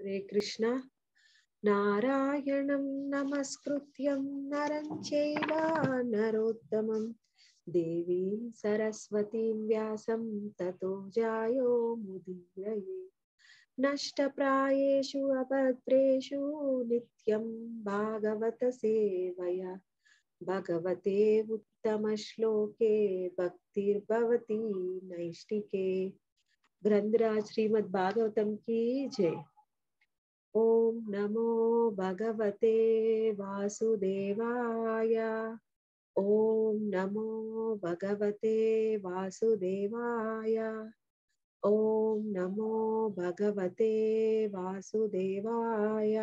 హరే కృష్ణ నారాయణం నమస్కృత్యం నరం చైవ నరోత్తమం దేవీం సరస్వతీం వ్యాసం తతో జాయో ముదీరయే నష్టప్రాయేషు అభద్రేషు నిత్యం భాగవత సేవయ భగవతే ఉత్తమ శ్లోకే భక్తిర్భవతి నైష్టికే గ్రంథరాజ్ శ్రీమద్ భాగవతం की जय ओम नमो भगवते वासुदेवाय ओम नमो भगवते वासुदेवाय ఓం నమో భగవతే వాసుదేవాయ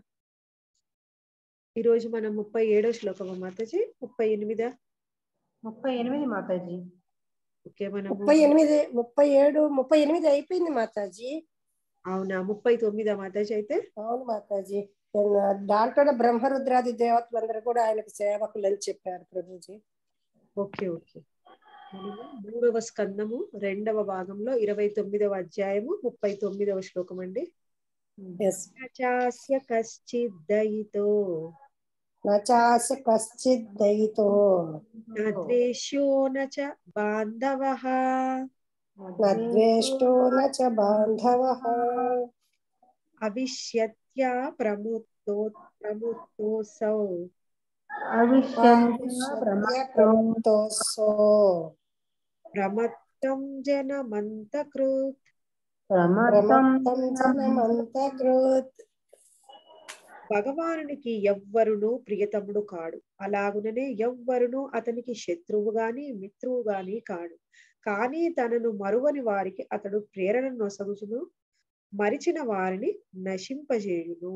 ఈరోజు మనం ముప్పై ఏడో శ్లోకం మాతాజీ ముప్పై ఎనిమిదా ముప్పై ఎనిమిది మాతాజీ ఓకే మనము ముప్పై ఎనిమిది ముప్పై ఏడు ముప్పై ఎనిమిది అయిపోయింది మాతాజీ అవునా ముప్పై తొమ్మిదా మాతాజీ అయితే అవును మాతాజీ దాంట్లో బ్రహ్మరుద్రాది దేవతలందరూ కూడా ఆయనకు సేవకులు అని చెప్పారు ప్రభుజీ ఓకే ఓకే మనము మూడవ స్కందము రెండవ భాగంలో ఇరవై తొమ్మిదవ అధ్యాయము ముప్పై తొమ్మిదవ శ్లోకం అండి ఎస్ చాస్య కశ్చిద్ దయితో నచాస కశ్చిత్ దయితో న ద్వేష్యో న చ బాంధవః నద్వేష్టో నచ బాంధవ అవిష్యత్యా ప్రముక్తో ప్రముక్తోసౌ ప్రమత్తోసో ప్రమత్తం జనమంతకృత్ ప్రమత్తం జనమంతకృత్ భగవానునికి ఎవ్వరును ప్రియతముడు కాడు అలాగుననే ఎవ్వరును అతనికి శత్రువు గాని మిత్రువు గాని కాడు కానీ తనను మరువని వారికి అతడు ప్రేరణ నొసగుచును మరిచిన వారిని నశింపజేయును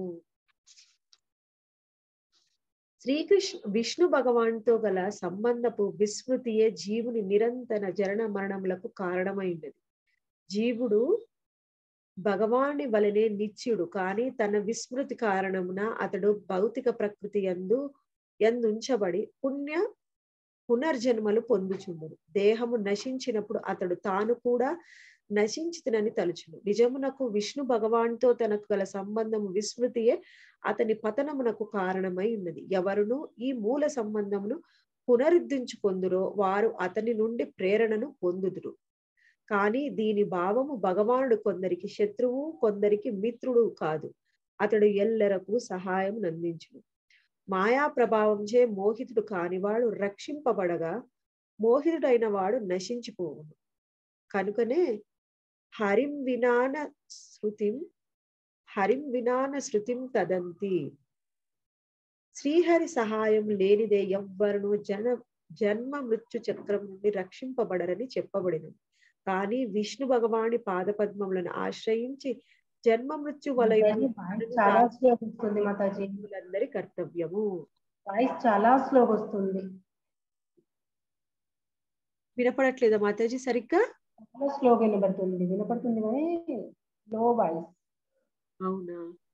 శ్రీకృష్ణ విష్ణు భగవాన్తో గల సంబంధపు విస్మృతియే జీవుని నిరంతర జరణ మరణములకు కారణమైనది జీవుడు భగవాని వలనే నిత్యుడు కానీ తన విస్మృతి కారణమున అతడు భౌతిక ప్రకృతి ఎందు ఎందుంచబడి పుణ్య పునర్జన్మలు పొందుచుండును దేహము నశించినప్పుడు అతడు తాను కూడా నశించుతునని తలుచును నిజమునకు విష్ణు భగవాన్తో తనకు గల సంబంధము విస్మృతియే అతని పతనమునకు కారణమై ఉన్నది ఎవరును ఈ మూల సంబంధమును పునరుద్ధరించుకొందురో వారు అతని నుండి ప్రేరణను పొందుదురు కానీ దీని భావము భగవానుడు కొందరికి శత్రువు కొందరికి మిత్రుడు కాదు అతడు ఎల్లరకు సహాయం నందించును మాయా ప్రభావంచే మోహితుడు కానివాడు రక్షింపబడగా మోహితుడైన వాడు నశించిపోవును కనుకనే హరిం వినాన శృతిం హరిం వినాన శృతిం తదంతి శ్రీహరి సహాయం లేనిదే ఎవ్వరును జన జన్మ మృత్యు చక్రం నుండి రక్షింపబడరని చెప్పబడినది కానీ విష్ణు భగవాని పాదపద్మములను ఆశ్రయించి జన్మ మృత్యు వలయం చాలా స్లో వస్తుంది మాతాజీ అందరి కర్తవ్యము వాయిస్ చాలా స్లో వస్తుంది వినపడట్లేదా మాతాజీ సరిగ్గా చాలా స్లోగా వినపడుతుంది వినపడుతుంది కానీ లో వాయిస్ అవునా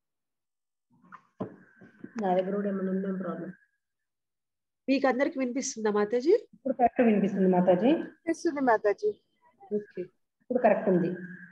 నా దగ్గర కూడా ఏమైనా ఉందేం ప్రాబ్లం మీకు అందరికి వినిపిస్తుందా మాతాజీ ఇప్పుడు కరెక్ట్ వినిపిస్తుంది మాతాజీ వినిపిస్తుంది మాతాజీ ఓకే ఇప్పుడు కరెక్ట్ ఉంది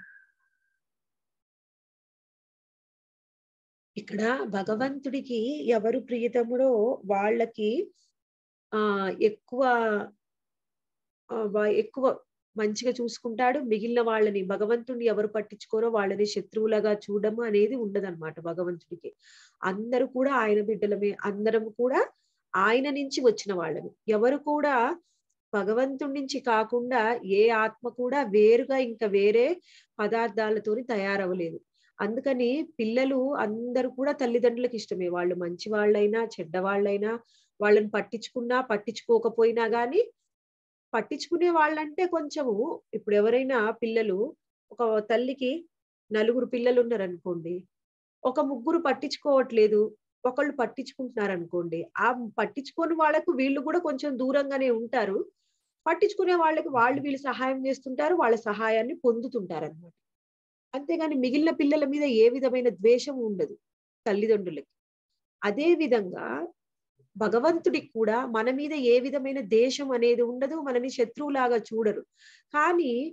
ఇక్కడ భగవంతుడికి ఎవరు ప్రియతముడో వాళ్ళకి ఆ ఎక్కువ ఆ, వా- ఎక్కువ మంచిగా చూసుకుంటాడు మిగిలిన వాళ్ళని భగవంతుడిని ఎవరు పట్టించుకోరో వాళ్ళని శత్రువులుగా చూడము అనేది ఉండదన్నమాట భగవంతుడికి అందరూ కూడా ఆయన బిడ్డలమే అందరం కూడా ఆయన నుంచి వచ్చిన వాళ్ళని ఎవరు కూడా భగవంతుడి నుంచి కాకుండా ఏ ఆత్మ కూడా వేరుగా ఇంకా వేరే పదార్థాలతోని తయారవ్వలేదు అందుకని పిల్లలు అందరూ కూడా తల్లిదండ్రులకు ఇష్టమే వాళ్ళు మంచి వాళ్ళైనా చెడ్డ వాళ్ళైనా వాళ్ళని పట్టించుకున్నా పట్టించుకోకపోయినా గాని పట్టించుకునే వాళ్ళంటే కొంచెము ఇప్పుడు ఎవరైనా పిల్లలు ఒక తల్లికి నలుగురు పిల్లలు ఉన్నారు అనుకోండి ఒక ముగ్గురు పట్టించుకోవట్లేదు ఒకళ్ళు పట్టించుకుంటున్నారు అనుకోండి ఆ పట్టించుకోని వాళ్ళకు వీళ్ళు కూడా కొంచెం దూరంగానే ఉంటారు పట్టించుకునే వాళ్ళకి వాళ్ళు వీళ్ళు సహాయం చేస్తుంటారు వాళ్ళ సహాయాన్ని పొందుతుంటారు అనమాట అంతేగాని మిగిలిన పిల్లల మీద ఏ విధమైన ద్వేషం ఉండదు తల్లిదండ్రులకి అదే విధంగా భగవంతుడికి కూడా మన మీద ఏ విధమైన దేశం అనేది ఉండదు మనని శత్రువులాగా చూడరు కానీ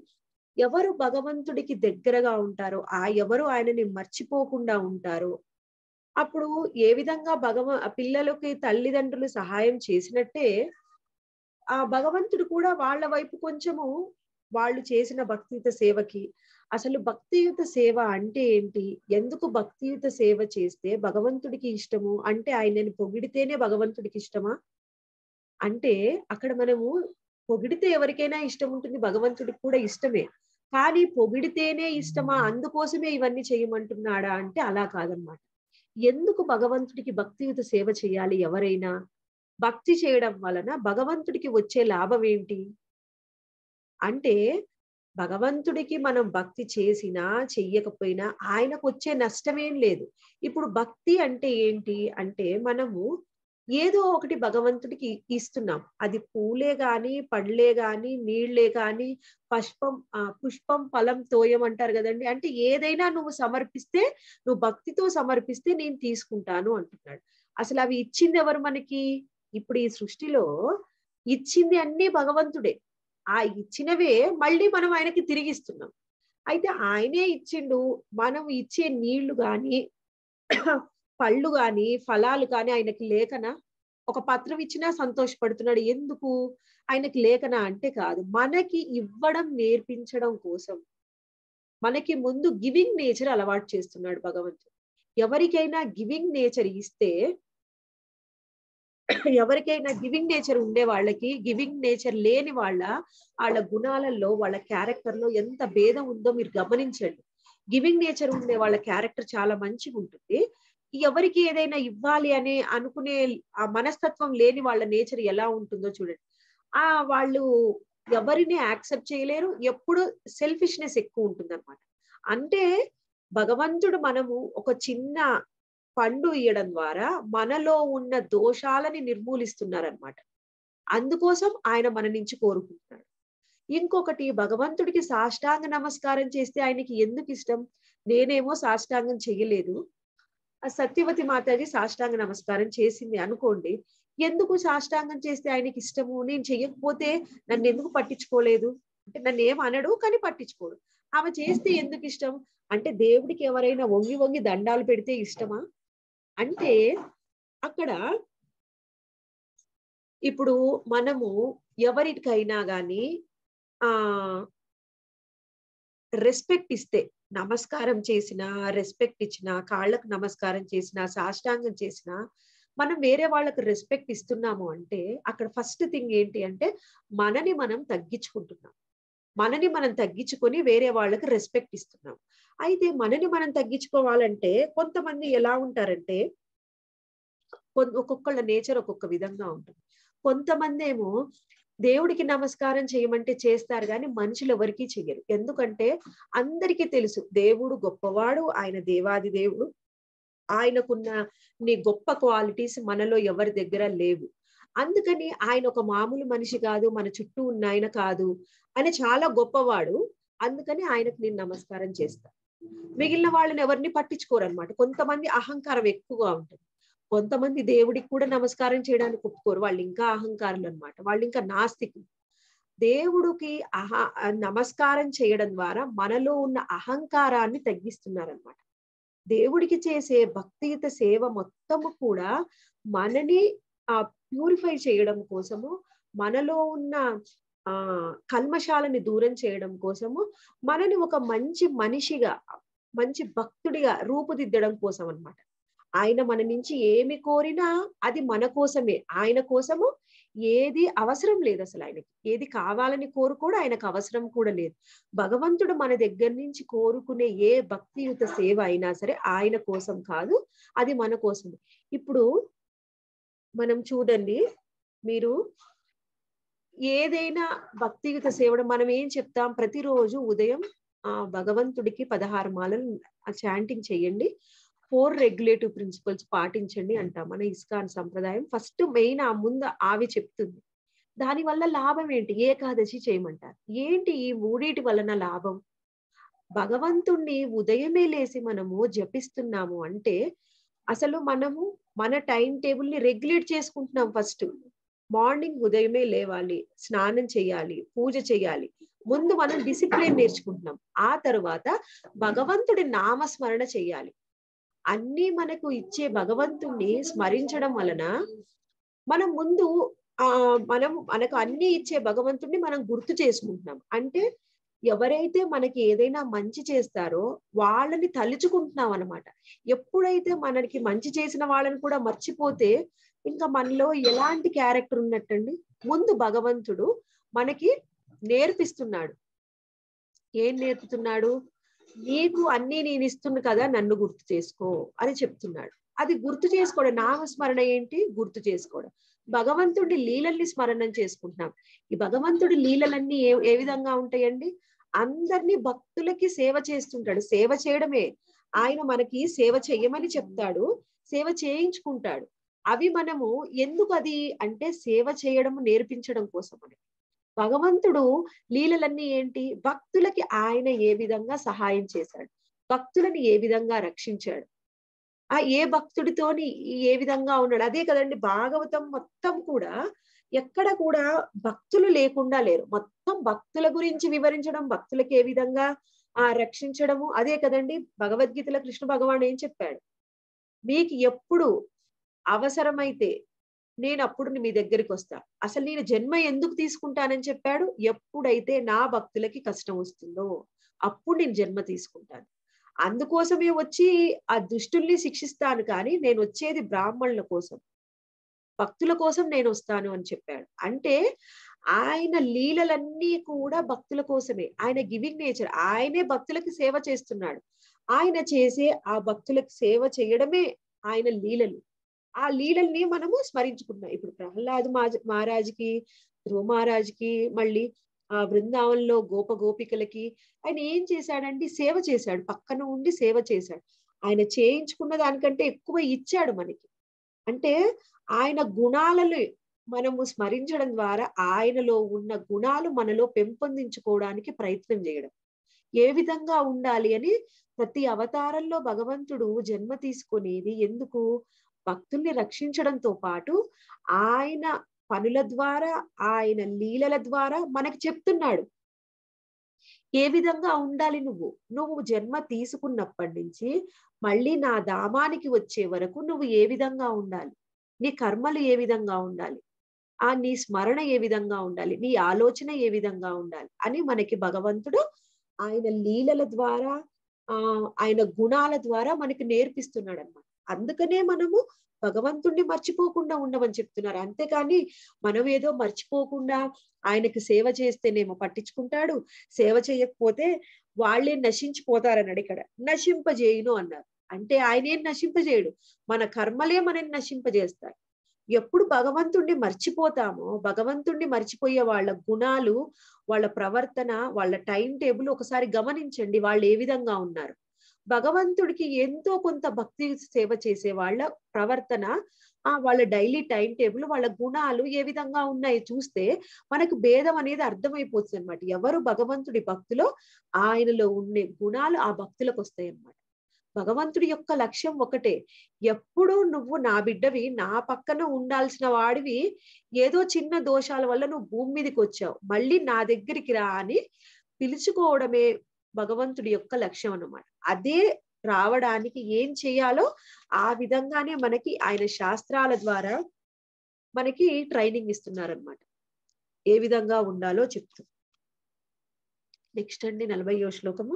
ఎవరు భగవంతుడికి దగ్గరగా ఉంటారో ఆ ఎవరు ఆయనని మర్చిపోకుండా ఉంటారో అప్పుడు ఏ విధంగా భగవ ఆ పిల్లలకి తల్లిదండ్రులు సహాయం చేసినట్టే ఆ భగవంతుడు కూడా వాళ్ళ వైపు కొంచెము వాళ్ళు చేసిన భక్తియుత సేవకి అసలు భక్తియుత సేవ అంటే ఏంటి ఎందుకు భక్తియుత సేవ చేస్తే భగవంతుడికి ఇష్టము అంటే ఆయనని పొగిడితేనే భగవంతుడికి ఇష్టమా అంటే అక్కడ మనము పొగిడితే ఎవరికైనా ఇష్టం ఉంటుంది భగవంతుడికి కూడా ఇష్టమే కానీ పొగిడితేనే ఇష్టమా అందుకోసమే ఇవన్నీ చేయమంటున్నాడా అంటే అలా కాదనమాట ఎందుకు భగవంతుడికి భక్తియుత సేవ చేయాలి ఎవరైనా భక్తి చేయడం వలన భగవంతుడికి వచ్చే లాభం ఏంటి అంటే భగవంతుడికి మనం భక్తి చేసినా చెయ్యకపోయినా ఆయనకు వచ్చే నష్టమేం లేదు ఇప్పుడు భక్తి అంటే ఏంటి అంటే మనము ఏదో ఒకటి భగవంతుడికి ఇస్తున్నాం అది పూలే గాని పండ్లే గాని నీళ్లే గాని పుష్పం ఆ పుష్పం ఫలం తోయం అంటారు కదండి అంటే ఏదైనా నువ్వు సమర్పిస్తే నువ్వు భక్తితో సమర్పిస్తే నేను తీసుకుంటాను అంటున్నాడు అసలు అవి ఇచ్చింది ఎవరు మనకి ఇప్పుడు ఈ సృష్టిలో ఇచ్చింది అన్ని భగవంతుడే ఆ ఇచ్చినవే మళ్ళీ మనం ఆయనకి తిరిగిస్తున్నాం అయితే ఆయనే ఇచ్చిండు మనం ఇచ్చే నీళ్లు గాని పళ్ళు గాని ఫలాలు గాని ఆయనకి లేకనా ఒక పత్రం ఇచ్చినా సంతోషపడుతున్నాడు ఎందుకు ఆయనకి లేఖన అంటే కాదు మనకి ఇవ్వడం నేర్పించడం కోసం మనకి ముందు గివింగ్ నేచర్ అలవాటు చేస్తున్నాడు భగవంతుడు ఎవరికైనా గివింగ్ నేచర్ ఇస్తే ఎవరికైనా గివింగ్ నేచర్ ఉండే వాళ్ళకి గివింగ్ నేచర్ లేని వాళ్ళ వాళ్ళ గుణాలలో వాళ్ళ క్యారెక్టర్ లో ఎంత భేదం ఉందో మీరు గమనించండి గివింగ్ నేచర్ ఉండే వాళ్ళ క్యారెక్టర్ చాలా మంచిగా ఉంటుంది ఎవరికి ఏదైనా ఇవ్వాలి అనే అనుకునే ఆ మనస్తత్వం లేని వాళ్ళ నేచర్ ఎలా ఉంటుందో చూడండి ఆ వాళ్ళు ఎవరిని యాక్సెప్ట్ చేయలేరు ఎప్పుడు సెల్ఫిష్నెస్ ఎక్కువ ఉంటుంది అనమాట అంటే భగవంతుడు మనము ఒక చిన్న పండు ఇయ్యడం ద్వారా మనలో ఉన్న దోషాలని నిర్మూలిస్తున్నారనమాట అందుకోసం ఆయన మన నుంచి కోరుకుంటున్నాడు ఇంకొకటి భగవంతుడికి సాష్టాంగ నమస్కారం చేస్తే ఆయనకి ఎందుకు ఇష్టం నేనేమో సాష్టాంగం చెయ్యలేదు ఆ సత్యవతి మాతాజీ సాష్టాంగ నమస్కారం చేసింది అనుకోండి ఎందుకు సాష్టాంగం చేస్తే ఆయనకి ఇష్టము నేను చెయ్యకపోతే నన్ను ఎందుకు పట్టించుకోలేదు అంటే నన్ను ఏం అనడు కానీ పట్టించుకోడు ఆమె చేస్తే ఎందుకు ఇష్టం అంటే దేవుడికి ఎవరైనా వంగి వంగి దండాలు పెడితే ఇష్టమా అంటే అక్కడ ఇప్పుడు మనము ఎవరికైనా గాని ఆ రెస్పెక్ట్ ఇస్తే నమస్కారం చేసిన రెస్పెక్ట్ ఇచ్చిన కాళ్ళకు నమస్కారం చేసిన సాష్టాంగం చేసిన మనం వేరే వాళ్ళకి రెస్పెక్ట్ ఇస్తున్నాము అంటే అక్కడ ఫస్ట్ థింగ్ ఏంటి అంటే మనని మనం తగ్గించుకుంటున్నాం మనని మనం తగ్గించుకొని వేరే వాళ్ళకి రెస్పెక్ట్ ఇస్తున్నాం అయితే మనని మనం తగ్గించుకోవాలంటే కొంతమంది ఎలా ఉంటారంటే ఒక్కొక్కళ్ళ నేచర్ ఒక్కొక్క విధంగా ఉంటుంది కొంతమంది ఏమో దేవుడికి నమస్కారం చేయమంటే చేస్తారు కానీ మనుషులు ఎవరికీ చెయ్యరు ఎందుకంటే అందరికీ తెలుసు దేవుడు గొప్పవాడు ఆయన దేవాది దేవుడు ఆయనకున్న నీ గొప్ప క్వాలిటీస్ మనలో ఎవరి దగ్గర లేవు అందుకని ఆయన ఒక మామూలు మనిషి కాదు మన చుట్టూ ఉన్న ఆయన కాదు ఆయన చాలా గొప్పవాడు అందుకని ఆయనకు నేను నమస్కారం చేస్తా మిగిలిన వాళ్ళని ఎవరిని పట్టించుకోరు అనమాట కొంతమంది అహంకారం ఎక్కువగా ఉంటుంది కొంతమంది దేవుడికి కూడా నమస్కారం చేయడానికి ఒప్పుకోరు వాళ్ళు ఇంకా అహంకారులు అనమాట వాళ్ళు ఇంకా నాస్తికులు దేవుడికి అహ నమస్కారం చేయడం ద్వారా మనలో ఉన్న అహంకారాన్ని తగ్గిస్తున్నారనమాట దేవుడికి చేసే భక్తియుత సేవ మొత్తము కూడా మనని ఆ ప్యూరిఫై చేయడం కోసము మనలో ఉన్న ఆ కల్మశాలని దూరం చేయడం కోసము మనని ఒక మంచి మనిషిగా మంచి భక్తుడిగా రూపుదిద్దడం కోసం అనమాట ఆయన మన నుంచి ఏమి కోరినా అది మన కోసమే ఆయన కోసము ఏది అవసరం లేదు అసలు ఆయనకి ఏది కావాలని కోరుకోడు ఆయనకు అవసరం కూడా లేదు భగవంతుడు మన దగ్గర నుంచి కోరుకునే ఏ భక్తియుత సేవ అయినా సరే ఆయన కోసం కాదు అది మన కోసమే ఇప్పుడు మనం చూడండి మీరు ఏదైనా భక్తియుత సేవడం మనం ఏం చెప్తాం ప్రతిరోజు ఉదయం ఆ భగవంతుడికి పదహారు మాలలు చాంటింగ్ చేయండి ఫోర్ రెగ్యులేటివ్ ప్రిన్సిపల్స్ పాటించండి అంటాం మన ఇస్కాన్ సంప్రదాయం ఫస్ట్ మెయిన్ ఆ ముందు ఆవి చెప్తుంది దాని వల్ల లాభం ఏంటి ఏకాదశి చేయమంటారు ఏంటి ఈ మూడిటి వలన లాభం భగవంతుణ్ణి ఉదయమే లేసి మనము జపిస్తున్నాము అంటే అసలు మనము మన టైం టేబుల్ ని రెగ్యులేట్ చేసుకుంటున్నాం ఫస్ట్ మార్నింగ్ ఉదయమే లేవాలి స్నానం చేయాలి పూజ చేయాలి ముందు మనం డిసిప్లిన్ నేర్చుకుంటున్నాం ఆ తరువాత భగవంతుడి నామస్మరణ చెయ్యాలి అన్ని మనకు ఇచ్చే భగవంతుణ్ణి స్మరించడం వలన మనం ముందు ఆ మనం మనకు అన్ని ఇచ్చే భగవంతుణ్ణి మనం గుర్తు చేసుకుంటున్నాం అంటే ఎవరైతే మనకి ఏదైనా మంచి చేస్తారో వాళ్ళని తలుచుకుంటున్నాం అనమాట ఎప్పుడైతే మనకి మంచి చేసిన వాళ్ళని కూడా మర్చిపోతే ఇంకా మనలో ఎలాంటి క్యారెక్టర్ ఉన్నట్టండి ముందు భగవంతుడు మనకి నేర్పిస్తున్నాడు ఏం నేర్పుతున్నాడు నీకు అన్ని నేను ఇస్తున్నా కదా నన్ను గుర్తు చేసుకో అని చెప్తున్నాడు అది గుర్తు చేసుకోవడం నామస్మరణ ఏంటి గుర్తు చేసుకోవడం భగవంతుడి లీలల్ని స్మరణం చేసుకుంటున్నాం ఈ భగవంతుడి లీలలన్నీ ఏ ఏ విధంగా ఉంటాయండి అందరినీ భక్తులకి సేవ చేస్తుంటాడు సేవ చేయడమే ఆయన మనకి సేవ చెయ్యమని చెప్తాడు సేవ చేయించుకుంటాడు అవి మనము ఎందుకు అది అంటే సేవ చేయడం నేర్పించడం కోసం అని భగవంతుడు లీలలన్నీ ఏంటి భక్తులకి ఆయన ఏ విధంగా సహాయం చేశాడు భక్తులని ఏ విధంగా రక్షించాడు ఆ ఏ భక్తుడితోని ఏ విధంగా ఉన్నాడు అదే కదండి భాగవతం మొత్తం కూడా ఎక్కడ కూడా భక్తులు లేకుండా లేరు మొత్తం భక్తుల గురించి వివరించడం భక్తులకి ఏ విధంగా ఆ రక్షించడము అదే కదండి భగవద్గీతలో కృష్ణ భగవాన్ ఏం చెప్పాడు మీకు ఎప్పుడు అవసరమైతే నేను అప్పుడు మీ దగ్గరికి వస్తా అసలు నేను జన్మ ఎందుకు తీసుకుంటానని చెప్పాడు ఎప్పుడైతే నా భక్తులకి కష్టం వస్తుందో అప్పుడు నేను జన్మ తీసుకుంటాను అందుకోసమే వచ్చి ఆ దుష్టుల్ని శిక్షిస్తాను కానీ నేను వచ్చేది బ్రాహ్మణుల కోసం భక్తుల కోసం నేను వస్తాను అని చెప్పాడు అంటే ఆయన లీలలన్నీ కూడా భక్తుల కోసమే ఆయన గివింగ్ నేచర్ ఆయనే భక్తులకి సేవ చేస్తున్నాడు ఆయన చేసే ఆ భక్తులకు సేవ చేయడమే ఆయన లీలలు ఆ లీలల్ని మనము స్మరించుకుంటున్నాం ఇప్పుడు ప్రహ్లాద్ మహారాజుకి ధ్రువ మహారాజుకి మళ్ళీ ఆ బృందావనంలో గోప గోపికలకి ఆయన ఏం చేశాడండి సేవ చేశాడు పక్కన ఉండి సేవ చేశాడు ఆయన చేయించుకున్న దానికంటే ఎక్కువ ఇచ్చాడు మనకి అంటే ఆయన గుణాలను మనము స్మరించడం ద్వారా ఆయనలో ఉన్న గుణాలు మనలో పెంపొందించుకోవడానికి ప్రయత్నం చేయడం ఏ విధంగా ఉండాలి అని ప్రతి అవతారంలో భగవంతుడు జన్మ తీసుకునేది ఎందుకు భక్తుల్ని రక్షించడంతో పాటు ఆయన పనుల ద్వారా ఆయన లీలల ద్వారా మనకి చెప్తున్నాడు ఏ విధంగా ఉండాలి నువ్వు నువ్వు జన్మ తీసుకున్నప్పటి నుంచి మళ్ళీ నా ధామానికి వచ్చే వరకు నువ్వు ఏ విధంగా ఉండాలి నీ కర్మలు ఏ విధంగా ఉండాలి ఆ నీ స్మరణ ఏ విధంగా ఉండాలి నీ ఆలోచన ఏ విధంగా ఉండాలి అని మనకి భగవంతుడు ఆయన లీలల ద్వారా ఆ ఆయన గుణాల ద్వారా మనకి నేర్పిస్తున్నాడు అనమాట అందుకనే మనము భగవంతుణ్ణి మర్చిపోకుండా ఉండమని చెప్తున్నారు అంతేకాని మనం ఏదో మర్చిపోకుండా ఆయనకి సేవ చేస్తేనేమో పట్టించుకుంటాడు సేవ చేయకపోతే వాళ్ళే నశించిపోతారన్నాడు ఇక్కడ నశింపజేయును అన్నారు అంటే ఆయనేం నశింపజేయడు మన కర్మలే మనని నశింపజేస్తాయి ఎప్పుడు భగవంతుణ్ణి మర్చిపోతామో భగవంతుణ్ణి మర్చిపోయే వాళ్ళ గుణాలు వాళ్ళ ప్రవర్తన వాళ్ళ టైం టేబుల్ ఒకసారి గమనించండి వాళ్ళు ఏ విధంగా ఉన్నారు భగవంతుడికి ఎంతో కొంత భక్తి సేవ చేసే వాళ్ళ ప్రవర్తన ఆ వాళ్ళ డైలీ టైం టేబుల్ వాళ్ళ గుణాలు ఏ విధంగా ఉన్నాయి చూస్తే మనకు భేదం అనేది అర్థమైపోతుంది అనమాట ఎవరు భగవంతుడి భక్తిలో ఆయనలో ఉండే గుణాలు ఆ భక్తులకు వస్తాయి అన్నమాట భగవంతుడి యొక్క లక్ష్యం ఒకటే ఎప్పుడు నువ్వు నా బిడ్డవి నా పక్కన ఉండాల్సిన వాడివి ఏదో చిన్న దోషాల వల్ల నువ్వు భూమి మీదకి వచ్చావు మళ్ళీ నా దగ్గరికి రా అని పిలుచుకోవడమే భగవంతుడి యొక్క లక్ష్యం అన్నమాట అదే రావడానికి ఏం చేయాలో ఆ విధంగానే మనకి ఆయన శాస్త్రాల ద్వారా మనకి ట్రైనింగ్ ఇస్తున్నారనమాట ఏ విధంగా ఉండాలో చెప్తూ నెక్స్ట్ అండి నలభయో శ్లోకము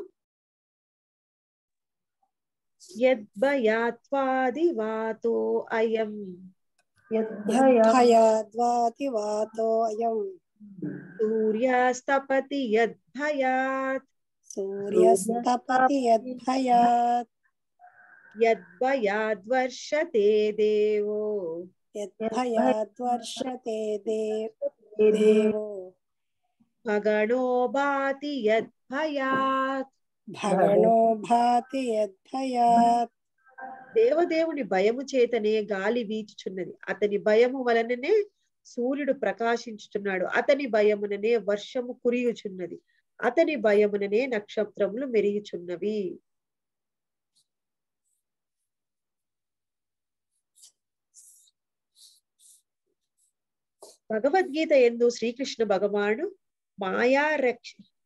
యద్భయాత్వాదివాతో అయం యద్భయాద్వాతివాతోऽయం సూర్యాస్తపతి యద్భయాత్ సూర్యస్తపతి యద్భయాత్ యద్భయాద్వర్షతే దేవో యద్భయాద్వర్షతే దేవ్ దేవో భగణో భాతి యద్భయాత్ భగణో భాతి యద్భయాత్ దేవదేవుని భయము చేతనే గాలి వీచుచున్నది అతని భయము వలననే సూర్యుడు ప్రకాశించుచున్నాడు అతని భయముననే వర్షము కురియుచున్నది అతని భయముననే నక్షత్రములు మెరియుచున్నవి భగవద్గీత ఎందు శ్రీకృష్ణ భగవాను మాయా రక్ష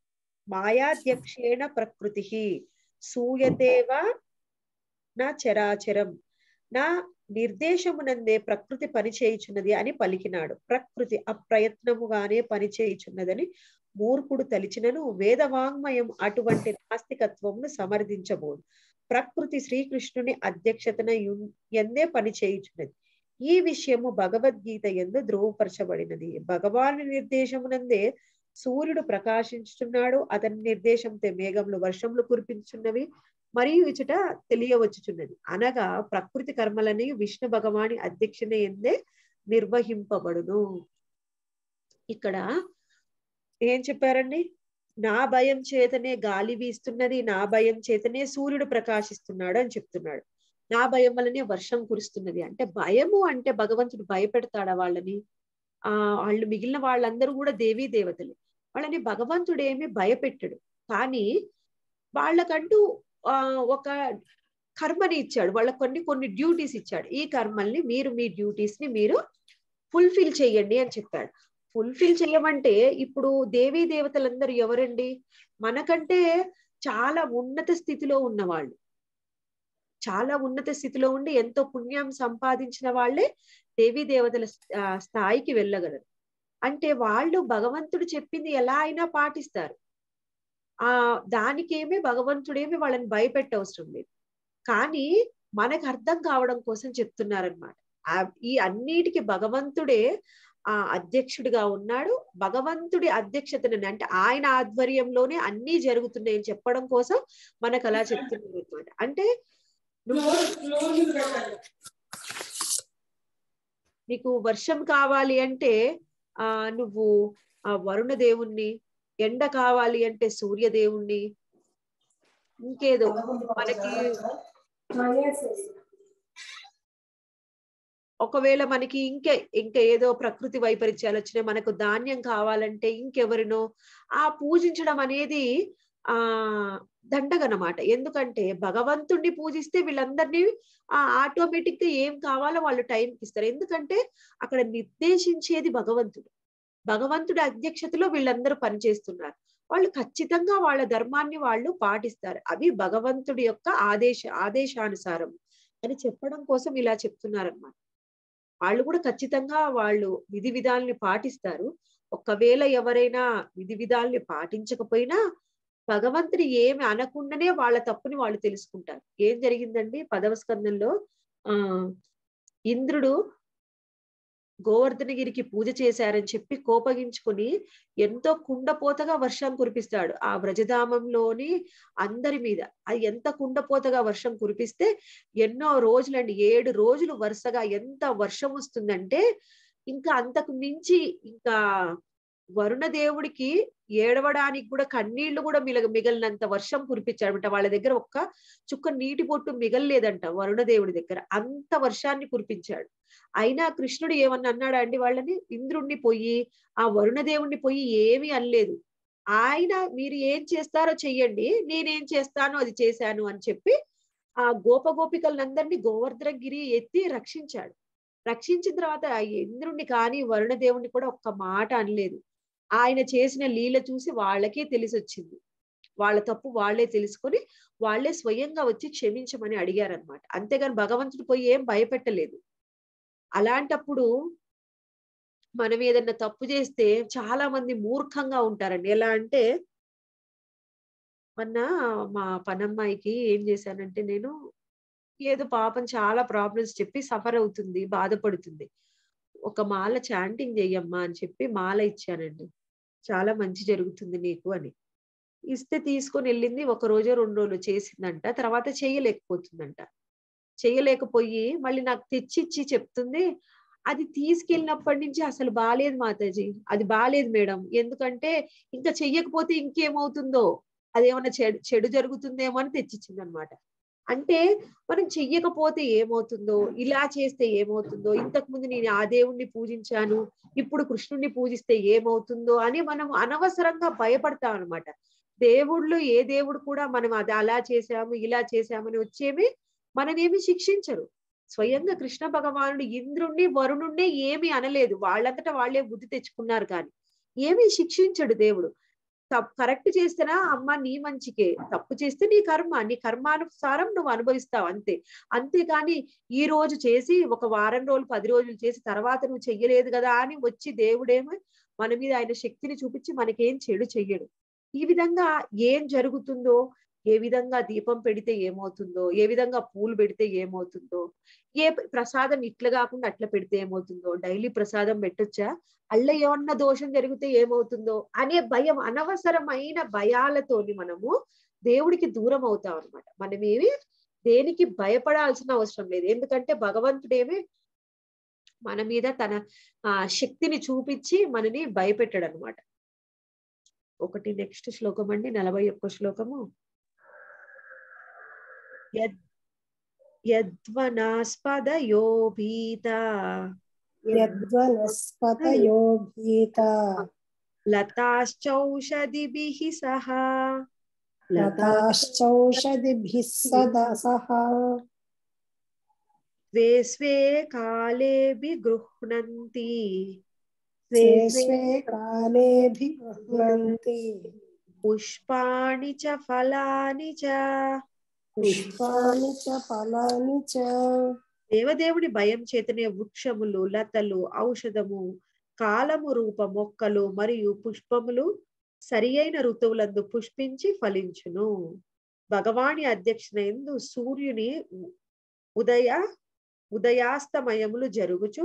మాయాధ్యక్షేణ ప్రకృతి సూయతేవ నా చరాచరం నా నిర్దేశమునందే ప్రకృతి పని చేయుచున్నది అని పలికినాడు ప్రకృతి అప్రయత్నముగానే పని చేయుచున్నదని మూర్ఖుడు తలిచినను వేదవాంగ్మయం అటువంటి నాస్తికత్వమును సమర్థించబోదు ప్రకృతి శ్రీకృష్ణుని అధ్యక్షతన యు- ఎందే పని చేయుచున్నది ఈ విషయము భగవద్గీత ఎందు ధృవపరచబడినది భగవాను నిర్దేశమునందే సూర్యుడు ప్రకాశించుచున్నాడు అతని నిర్దేశంతో మేఘములు వర్షములు కురిపించున్నవి మరియు ఇచ్చట తెలియవచ్చుచున్నది అనగా ప్రకృతి కర్మలని విష్ణు భగవాని అధ్యక్షన ఎందే నిర్వహింపబడును ఇక్కడ ఏం చెప్పారండి నా భయం చేతనే గాలి వీస్తున్నది నా భయం చేతనే సూర్యుడు ప్రకాశిస్తున్నాడు అని చెప్తున్నాడు నా భయం వల్లనే వర్షం కురుస్తున్నది అంటే భయము అంటే భగవంతుడు భయపెడతాడా వాళ్ళని ఆ వాళ్ళు మిగిలిన వాళ్ళందరూ కూడా దేవీ దేవతలు వాళ్ళని భగవంతుడు ఏమి భయపెట్టడు కానీ వాళ్ళకంటూ ఆ ఒక కర్మని ఇచ్చాడు వాళ్ళకి కొన్ని కొన్ని డ్యూటీస్ ఇచ్చాడు ఈ కర్మల్ని మీరు మీ డ్యూటీస్ ని మీరు ఫుల్ఫిల్ చేయండి అని చెప్పాడు ఫుల్ఫిల్ చేయమంటే ఇప్పుడు దేవీ దేవతలందరూ ఎవరండి మనకంటే చాలా ఉన్నత స్థితిలో ఉన్నవాళ్ళు చాలా ఉన్నత స్థితిలో ఉండి ఎంతో పుణ్యం సంపాదించిన వాళ్ళే దేవీ దేవతల ఆ, స్థాయికి వెళ్ళగలరు అంటే వాళ్ళు భగవంతుడు చెప్పింది ఎలా అయినా పాటిస్తారు ఆ దానికేమి భగవంతుడేమి వాళ్ళని భయపెట్టవసరం లేదు కానీ మనకు అర్థం కావడం కోసం చెప్తున్నారనమాట ఈ అన్నిటికీ భగవంతుడే ఆ అధ్యక్షుడిగా ఉన్నాడు భగవంతుడి అధ్యక్షతని అంటే ఆయన ఆధ్వర్యంలోనే అన్ని జరుగుతున్నాయని చెప్పడం కోసం మనకు అలా చెప్తున్నారు అనమాట అంటే నువ్వు నీకు వర్షం కావాలి అంటే ఆ నువ్వు ఆ వరుణ దేవుణ్ణి ఎండ కావాలి అంటే సూర్య దేవుణ్ణి ఇంకేదో మనకి ఒకవేళ మనకి ఇంకే ఇంకా ఏదో ప్రకృతి వైపరీత్యాలు వచ్చినాయి మనకు ధాన్యం కావాలంటే ఇంకెవరినో ఆ పూజించడం అనేది ఆ దండగనమాట ఎందుకంటే భగవంతుణ్ణి పూజిస్తే వీళ్ళందరినీ ఆ ఆటోమేటిక్ గా ఏం కావాలో వాళ్ళు టైంకి ఇస్తారు ఎందుకంటే అక్కడ నిర్దేశించేది భగవంతుడు భగవంతుడి అధ్యక్షతలో వీళ్ళందరూ పనిచేస్తున్నారు వాళ్ళు ఖచ్చితంగా వాళ్ళ ధర్మాన్ని వాళ్ళు పాటిస్తారు అవి భగవంతుడి యొక్క ఆదేశ ఆదేశానుసారం అని చెప్పడం కోసం ఇలా చెప్తున్నారన్నమాట వాళ్ళు కూడా ఖచ్చితంగా వాళ్ళు విధి విధాలని పాటిస్తారు ఒకవేళ ఎవరైనా విధి విధాలని పాటించకపోయినా భగవంతుడు ఏమి అనకుండానే వాళ్ళ తప్పుని వాళ్ళు తెలుసుకుంటారు ఏం జరిగిందండి పదవ స్కందంలో ఆ ఇంద్రుడు గోవర్ధనగిరికి పూజ చేశారని చెప్పి కోపగించుకుని ఎంతో కుండపోతగా వర్షం కురిపిస్తాడు ఆ వ్రజధామంలోని అందరి మీద అది ఎంత కుండపోతగా వర్షం కురిపిస్తే ఎన్నో రోజులండి ఏడు రోజులు వరుసగా ఎంత వర్షం వస్తుందంటే ఇంకా అంతకు మించి ఇంకా వరుణ దేవుడికి ఏడవడానికి కూడా కన్నీళ్లు కూడా మిగ మిగలినంత వర్షం కురిపించాడట వాళ్ళ దగ్గర ఒక్క చుక్క నీటి బొట్టు మిగలలేదంట వరుణ దేవుడి దగ్గర అంత వర్షాన్ని కురిపించాడు అయినా కృష్ణుడు ఏమన్నా అన్నాడా అండి వాళ్ళని ఇంద్రుణ్ణి పోయి ఆ వరుణ దేవుణ్ణి పోయి ఏమీ అనలేదు ఆయన మీరు ఏం చేస్తారో చెయ్యండి నేనేం చేస్తానో అది చేశాను అని చెప్పి ఆ గోప గోపికలందరినీ గోవర్ధనగిరి ఎత్తి రక్షించాడు రక్షించిన తర్వాత ఆ ఇంద్రుణ్ణి కానీ వరుణ దేవుణ్ణి కూడా ఒక్క మాట అనలేదు ఆయన చేసిన లీల చూసి వాళ్ళకే తెలిసి వచ్చింది వాళ్ళ తప్పు వాళ్ళే తెలుసుకొని వాళ్ళే స్వయంగా వచ్చి క్షమించమని అడిగారనమాట అంతేగాని భగవంతుడు పోయి ఏం భయపెట్టలేదు అలాంటప్పుడు మనం ఏదన్నా తప్పు చేస్తే చాలా మంది మూర్ఖంగా ఉంటారండి ఎలా అంటే మొన్న మా పనమ్మాయికి ఏం చేశానంటే నేను ఏదో పాపం చాలా ప్రాబ్లమ్స్ చెప్పి సఫర్ అవుతుంది బాధపడుతుంది ఒక మాల చాంటింగ్ చెయ్యమ్మా అని చెప్పి మాల ఇచ్చానండి చాలా మంచి జరుగుతుంది నీకు అని ఇస్తే తీసుకొని వెళ్ళింది ఒక రోజు రెండు రోజులు చేసిందంట తర్వాత చేయలేకపోతుందంట చేయలేకపోయి మళ్ళీ నాకు తెచ్చిచ్చి చెప్తుంది అది తీసుకెళ్ళినప్పటి నుంచి అసలు బాలేదు మాతాజీ అది బాలేదు మేడం ఎందుకంటే ఇంకా చెయ్యకపోతే ఇంకేమవుతుందో అదేమన్నా చెడు చెడు జరుగుతుందేమో అని తెచ్చిచ్చింది అనమాట అంటే మనం చెయ్యకపోతే ఏమవుతుందో ఇలా చేస్తే ఏమవుతుందో ఇంతకు ముందు నేను ఆ దేవుణ్ణి పూజించాను ఇప్పుడు కృష్ణుణ్ణి పూజిస్తే ఏమవుతుందో అని మనం అనవసరంగా భయపడతాం అనమాట దేవుళ్ళు ఏ దేవుడు కూడా మనం అది అలా చేశాము ఇలా చేశామని వచ్చేమి మననేమి శిక్షించరు స్వయంగా కృష్ణ భగవానుడు ఇంద్రుణ్ణి వరుణుణ్ణి ఏమి అనలేదు వాళ్ళంతటా వాళ్ళే బుద్ధి తెచ్చుకున్నారు కానీ ఏమీ శిక్షించడు దేవుడు తప్పు కరెక్ట్ చేస్తేనా అమ్మ నీ మంచికే తప్పు చేస్తే నీ కర్మ నీ కర్మానుసారం నువ్వు అనుభవిస్తావు అంతే అంతేకాని ఈ రోజు చేసి ఒక వారం రోజులు పది రోజులు చేసి తర్వాత నువ్వు చెయ్యలేదు కదా అని వచ్చి దేవుడేమో మన మీద ఆయన శక్తిని చూపించి మనకేం చెడు చెయ్యడు ఈ విధంగా ఏం జరుగుతుందో ఏ విధంగా దీపం పెడితే ఏమవుతుందో ఏ విధంగా పూలు పెడితే ఏమవుతుందో ఏ ప్రసాదం ఇట్లా కాకుండా అట్లా పెడితే ఏమవుతుందో డైలీ ప్రసాదం పెట్టొచ్చా అల్ల ఏమన్నా దోషం జరిగితే ఏమవుతుందో అనే భయం అనవసరమైన భయాలతోని మనము దేవుడికి దూరం అవుతాం అనమాట మనమేమి దేనికి భయపడాల్సిన అవసరం లేదు ఎందుకంటే భగవంతుడేమి మన మీద తన ఆ శక్తిని చూపించి మనని భయపెట్టాడు అనమాట ఒకటి నెక్స్ట్ శ్లోకం అండి నలభై ఒక్క శ్లోకము యద్ యద్వనాస్పదయో భీత యద్వనస్పతయో భీత లతాశ్చౌషధిభిః సహ లతాశ్చౌషధిభిः సదా సహ స్వే స్వే కాలే గృహ్ణంతి స్వే స్వే కాలేభిగృహ్ణంతి పుష్పాణి చ ఫలాని చ పుష్పాని చ ఫలాని చ దేవదేవుడి భయం చేతనే వృక్షములు లతలు ఔషధము కాలము రూప మొక్కలు మరియు పుష్పములు సరి అయిన ఋతువులందు పుష్పించి ఫలించును భగవాని అధ్యక్షన ఎందు సూర్యుని ఉ- ఉదయ ఉదయాస్తమయములు జరుగుచు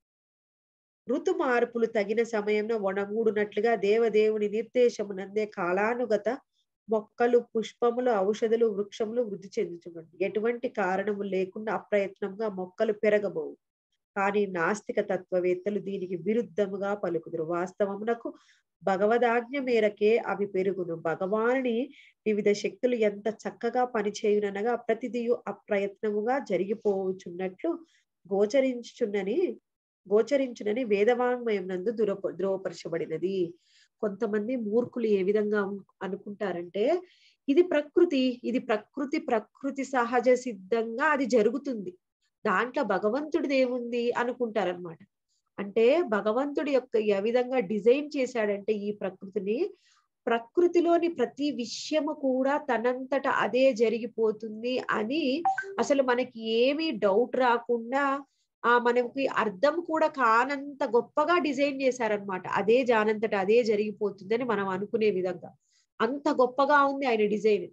ఋతు మార్పులు తగిన సమయంలో వనమూడునట్లుగా దేవదేవుని నిర్దేశమునందే కాలానుగత మొక్కలు పుష్పములు ఔషధులు వృక్షములు వృద్ధి చెందుతున్నది ఎటువంటి కారణము లేకుండా అప్రయత్నంగా మొక్కలు పెరగబోవు కానీ నాస్తిక తత్వవేత్తలు దీనికి విరుద్ధముగా పలుకుదురు వాస్తవమునకు భగవదాజ్ఞ మేరకే అవి పెరుగును భగవానుని వివిధ శక్తులు ఎంత చక్కగా పనిచేయుననగా ప్రతిదియు అప్రయత్నముగా జరిగిపోవచ్చున్నట్లు గోచరించుచున్నని గోచరించునని వేదవాంగ్మయం నందు దురప ధ్రువపరచబడినది కొంతమంది మూర్ఖులు ఏ విధంగా అను- అనుకుంటారంటే ఇది ప్రకృతి ఇది ప్రకృతి ప్రకృతి సహజ సిద్ధంగా అది జరుగుతుంది దాంట్లో భగవంతుడిది ఏముంది అనుకుంటారనమాట అంటే భగవంతుడి యొక్క ఏ విధంగా డిజైన్ చేశాడంటే ఈ ప్రకృతిని ప్రకృతిలోని ప్రతి విషయము కూడా తనంతట అదే జరిగిపోతుంది అని అసలు మనకి ఏమీ డౌట్ రాకుండా ఆ మనకి అర్థం కూడా కానంత గొప్పగా డిజైన్ చేశారనమాట అదే జానంతట అదే జరిగిపోతుందని మనం అనుకునే విధంగా అంత గొప్పగా ఉంది ఆయన డిజైన్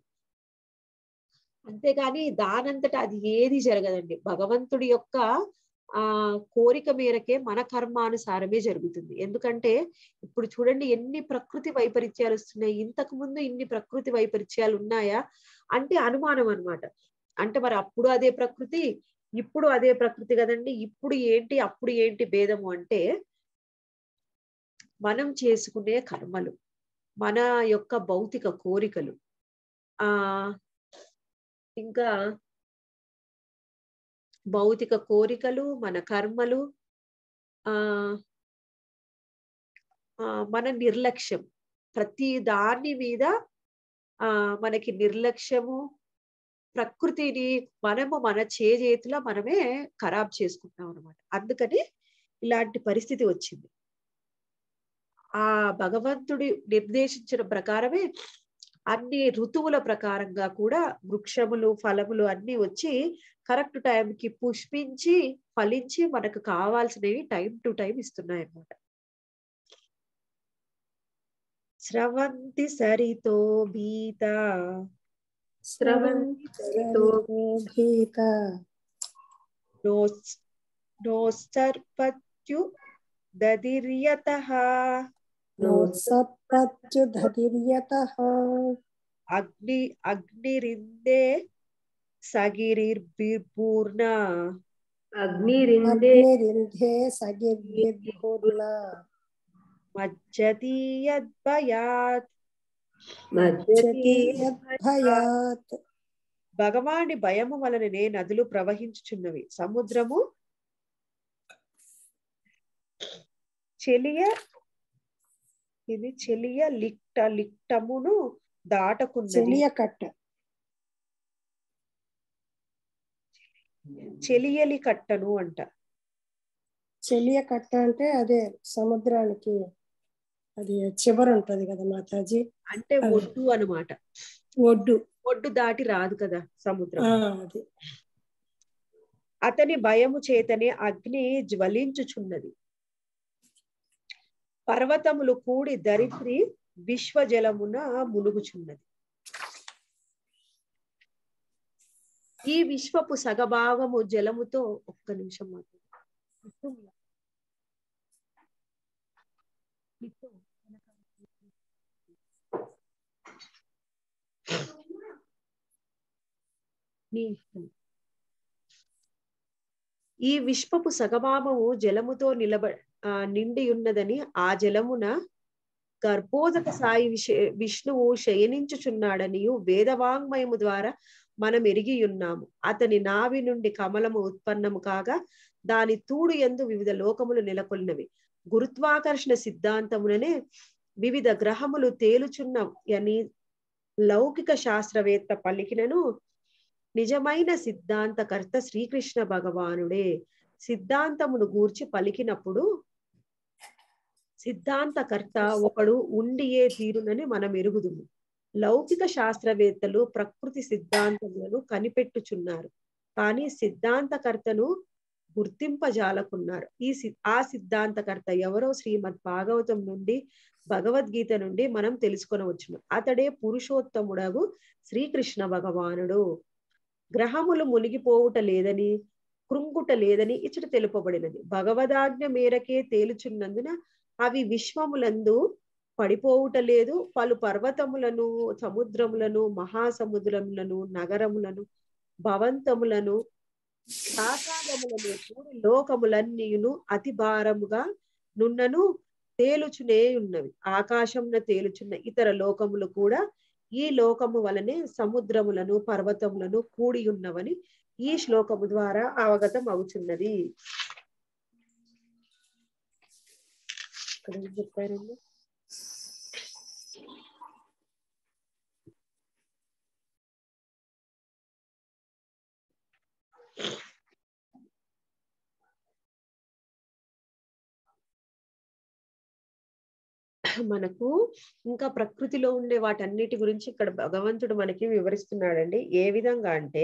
అంతేగాని దానంతట అది ఏది జరగదండి భగవంతుడి యొక్క ఆ కోరిక మేరకే మన కర్మానుసారమే జరుగుతుంది ఎందుకంటే ఇప్పుడు చూడండి ఎన్ని ప్రకృతి వైపరీత్యాలు వస్తున్నాయి ఇంతకు ముందు ఇన్ని ప్రకృతి వైపరీత్యాలు ఉన్నాయా అంటే అనుమానం అన్నమాట అంటే మరి అప్పుడు అదే ప్రకృతి ఇప్పుడు అదే ప్రకృతి కదండి ఇప్పుడు ఏంటి అప్పుడు ఏంటి భేదము అంటే మనం చేసుకునే కర్మలు మన యొక్క భౌతిక కోరికలు ఆ ఇంకా భౌతిక కోరికలు మన కర్మలు ఆ ఆ, మన నిర్లక్ష్యం ప్రతి దాని మీద ఆ మనకి నిర్లక్ష్యము ప్రకృతిని మనము మన చేజేతుల మనమే ఖరాబ్ చేసుకుంటాం అనమాట అందుకని ఇలాంటి పరిస్థితి వచ్చింది ఆ భగవంతుడి నిర్దేశించిన ప్రకారమే అన్ని ఋతువుల ప్రకారంగా కూడా వృక్షములు ఫలములు అన్ని వచ్చి కరెక్ట్ టైంకి పుష్పించి ఫలించి మనకు కావాల్సినవి టైం టు టైం ఇస్తున్నాయి అన్నమాట స్రవంతి సరితో భీత స్రవంతి సరితో భీత నోస్ నోసర్పత్యు దదిర్యత నోత్సత్ప్రత్యుధతిర్యత అగ్ని అగ్నిరిందే సగిరిర్బిర్పూర్ణ అగ్నిరిందే అగ్నిరింధే సగిర్భిర్భూర్ణ మజ్జతి యద్భయాత్ మజ్జతి భయాత్ భగవాని భయము వలననే నదులు ప్రవహించుచున్నవి సముద్రము చెలియ ఇది చెలియ లిక్ట లిక్టమును దాటకున్నది చెలియ కట్ట చెలియలి కట్టను అంట చెలియ కట్ట అంటే అదే సముద్రానికి అది చివరి ఉంటది కదా మాతాజీ అంటే అది. ఒడ్డు అన్నమాట ఒడ్డు ఒడ్డు దాటి రాదు కదా సముద్రం ఆ అది అతని భయము చేతనే అగ్ని జ్వలించుచున్నది పర్వతములు కూడి దరిద్రి విశ్వజలమున మునుగుచున్నది ఈ విశ్వపు సగభాగము జలముతో ఒక్క నిమిషం మాత్రం నీ ఇష్టం. ఈ విశ్వపు సగభాగము జలముతో నిలబ ఆ, నిండి ఉన్నదని ఆ జలమున గర్భోదక సాయి విష విష్ణువు శయనించుచున్నాడనియు వేదవాంగ్మయము ద్వారా మనం ఎరిగి ఉన్నాము అతని నాభి నుండి కమలము ఉత్పన్నము కాగా దాని తూడు ఎందు వివిధ లోకములు నెలకొల్లినవి గురుత్వాకర్షణ సిద్ధాంతముననే వివిధ గ్రహములు తేలుచున్న అని లౌకిక శాస్త్రవేత్త పలికినను నిజమైన సిద్ధాంతకర్త శ్రీకృష్ణ భగవానుడే సిద్ధాంతమును గూర్చి పలికినప్పుడు సిద్ధాంతకర్త ఒకడు ఉండియే తీరునని మనం ఎరుగుదుము లౌకిక శాస్త్రవేత్తలు ప్రకృతి సిద్ధాంతములను కనిపెట్టుచున్నారు కానీ సిద్ధాంతకర్తను గుర్తింపజాలకున్నారు ఈ సి- ఆ సిద్ధాంతకర్త ఎవరో శ్రీమద్ భాగవతం నుండి భగవద్గీత నుండి మనం తెలుసుకొనవచ్చును అతడే పురుషోత్తముడగు శ్రీకృష్ణ భగవానుడు గ్రహములు మునిగిపోవుట లేదని కృంగుట లేదని ఇచ్చట తెలుపబడినది భగవదాజ్ఞ మేరకే తేలుచున్నందున అవి విశ్వములందు పడిపోవుట లేదు పలు పర్వతములను సముద్రములను మహాసముద్రములను నగరములను భవంతములను సాకారములను కూడి లోకములన్నీయును అతి భారముగా నున్నను తేలుచునే ఉన్నవి ఆకాశంన తేలుచున్న ఇతర లోకములు కూడా ఈ లోకము వలనే సముద్రములను పర్వతములను కూడి ఉన్నవని ఈ శ్లోకము ద్వారా అవగతం అవుతున్నది ఇక్కడ ఏం చెప్పారండి మనకు ఇంకా ప్రకృతిలో ఉండే వాటన్నిటి గురించి ఇక్కడ భగవంతుడు మనకి వివరిస్తున్నాడండి ఏ విధంగా అంటే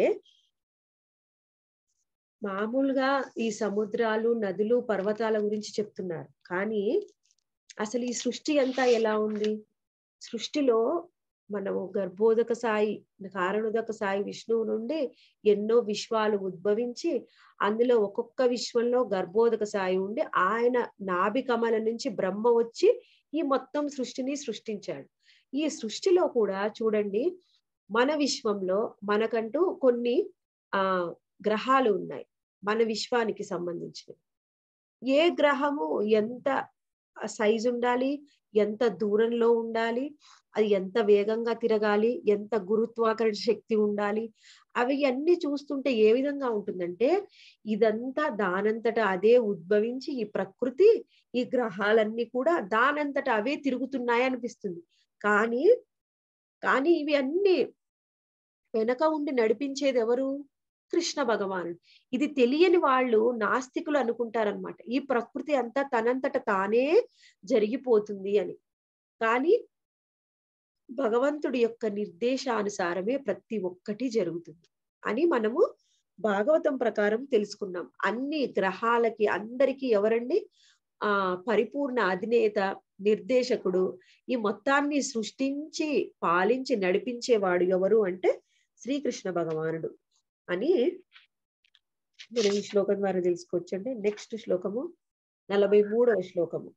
మామూలుగా ఈ సముద్రాలు నదులు పర్వతాల గురించి చెప్తున్నారు కానీ అసలు ఈ సృష్టి అంతా ఎలా ఉంది సృష్టిలో మనము గర్భోదక సాయి కారణోదక సాయి విష్ణువు నుండి ఎన్నో విశ్వాలు ఉద్భవించి అందులో ఒక్కొక్క విశ్వంలో గర్భోదక సాయి ఉండి ఆయన నాభి కమల నుంచి బ్రహ్మ వచ్చి ఈ మొత్తం సృష్టిని సృష్టించాడు ఈ సృష్టిలో కూడా చూడండి మన విశ్వంలో మనకంటూ కొన్ని ఆ గ్రహాలు ఉన్నాయి మన విశ్వానికి సంబంధించినవి ఏ గ్రహము ఎంత సైజు ఉండాలి ఎంత దూరంలో ఉండాలి అది ఎంత వేగంగా తిరగాలి ఎంత గురుత్వాకర్షణ శక్తి ఉండాలి అవి అన్ని చూస్తుంటే ఏ విధంగా ఉంటుందంటే ఇదంతా దానంతట అదే ఉద్భవించి ఈ ప్రకృతి ఈ గ్రహాలన్నీ కూడా దానంతట అవే తిరుగుతున్నాయి అనిపిస్తుంది కానీ కానీ ఇవి అన్ని వెనక ఉండి నడిపించేది ఎవరు కృష్ణ భగవానుడు ఇది తెలియని వాళ్ళు నాస్తికులు అనుకుంటారనమాట ఈ ప్రకృతి అంతా తనంతట తానే జరిగిపోతుంది అని కానీ భగవంతుడి యొక్క నిర్దేశానుసారమే ప్రతి ఒక్కటి జరుగుతుంది అని మనము భాగవతం ప్రకారం తెలుసుకున్నాం అన్ని గ్రహాలకి అందరికీ ఎవరండి ఆ పరిపూర్ణ అధినేత నిర్దేశకుడు ఈ మొత్తాన్ని సృష్టించి పాలించి నడిపించేవాడు ఎవరు అంటే శ్రీకృష్ణ భగవానుడు అని మనం ఈ శ్లోకం ద్వారా తెలుసుకోవచ్చండి నెక్స్ట్ శ్లోకము నలభై మూడవ శ్లోకము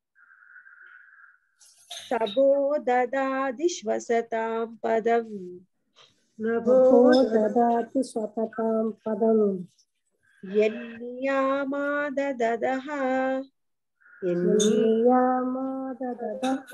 సభో దదాది శ్వసతాం పదం నభో దదాతి స్వతతాం పదం యన్నియామాదదహ ఎన్నియామాదదః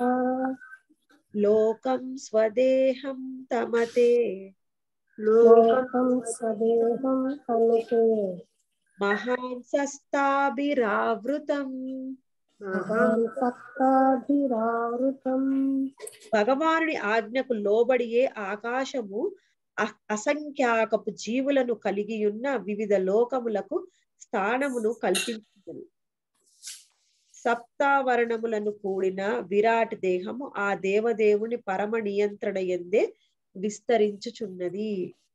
లోకం స్వదేహం తమతే లోకం స్వదేహం తనుతే మహాన్ సస్తాభిరావృతం మహాం సత్తాభిరావృతం భగవానుడి ఆజ్ఞకు లోబడియే ఆకాశము అ- అసంఖ్యాకపు జీవులను కలిగి ఉన్న వివిధ లోకములకు స్థానమును కల్పించింది సప్తావరణములను కూడిన విరాట్ దేహము ఆ దేవదేవుని పరమ నియంత్రణ ఎందే విస్తరించుచున్నది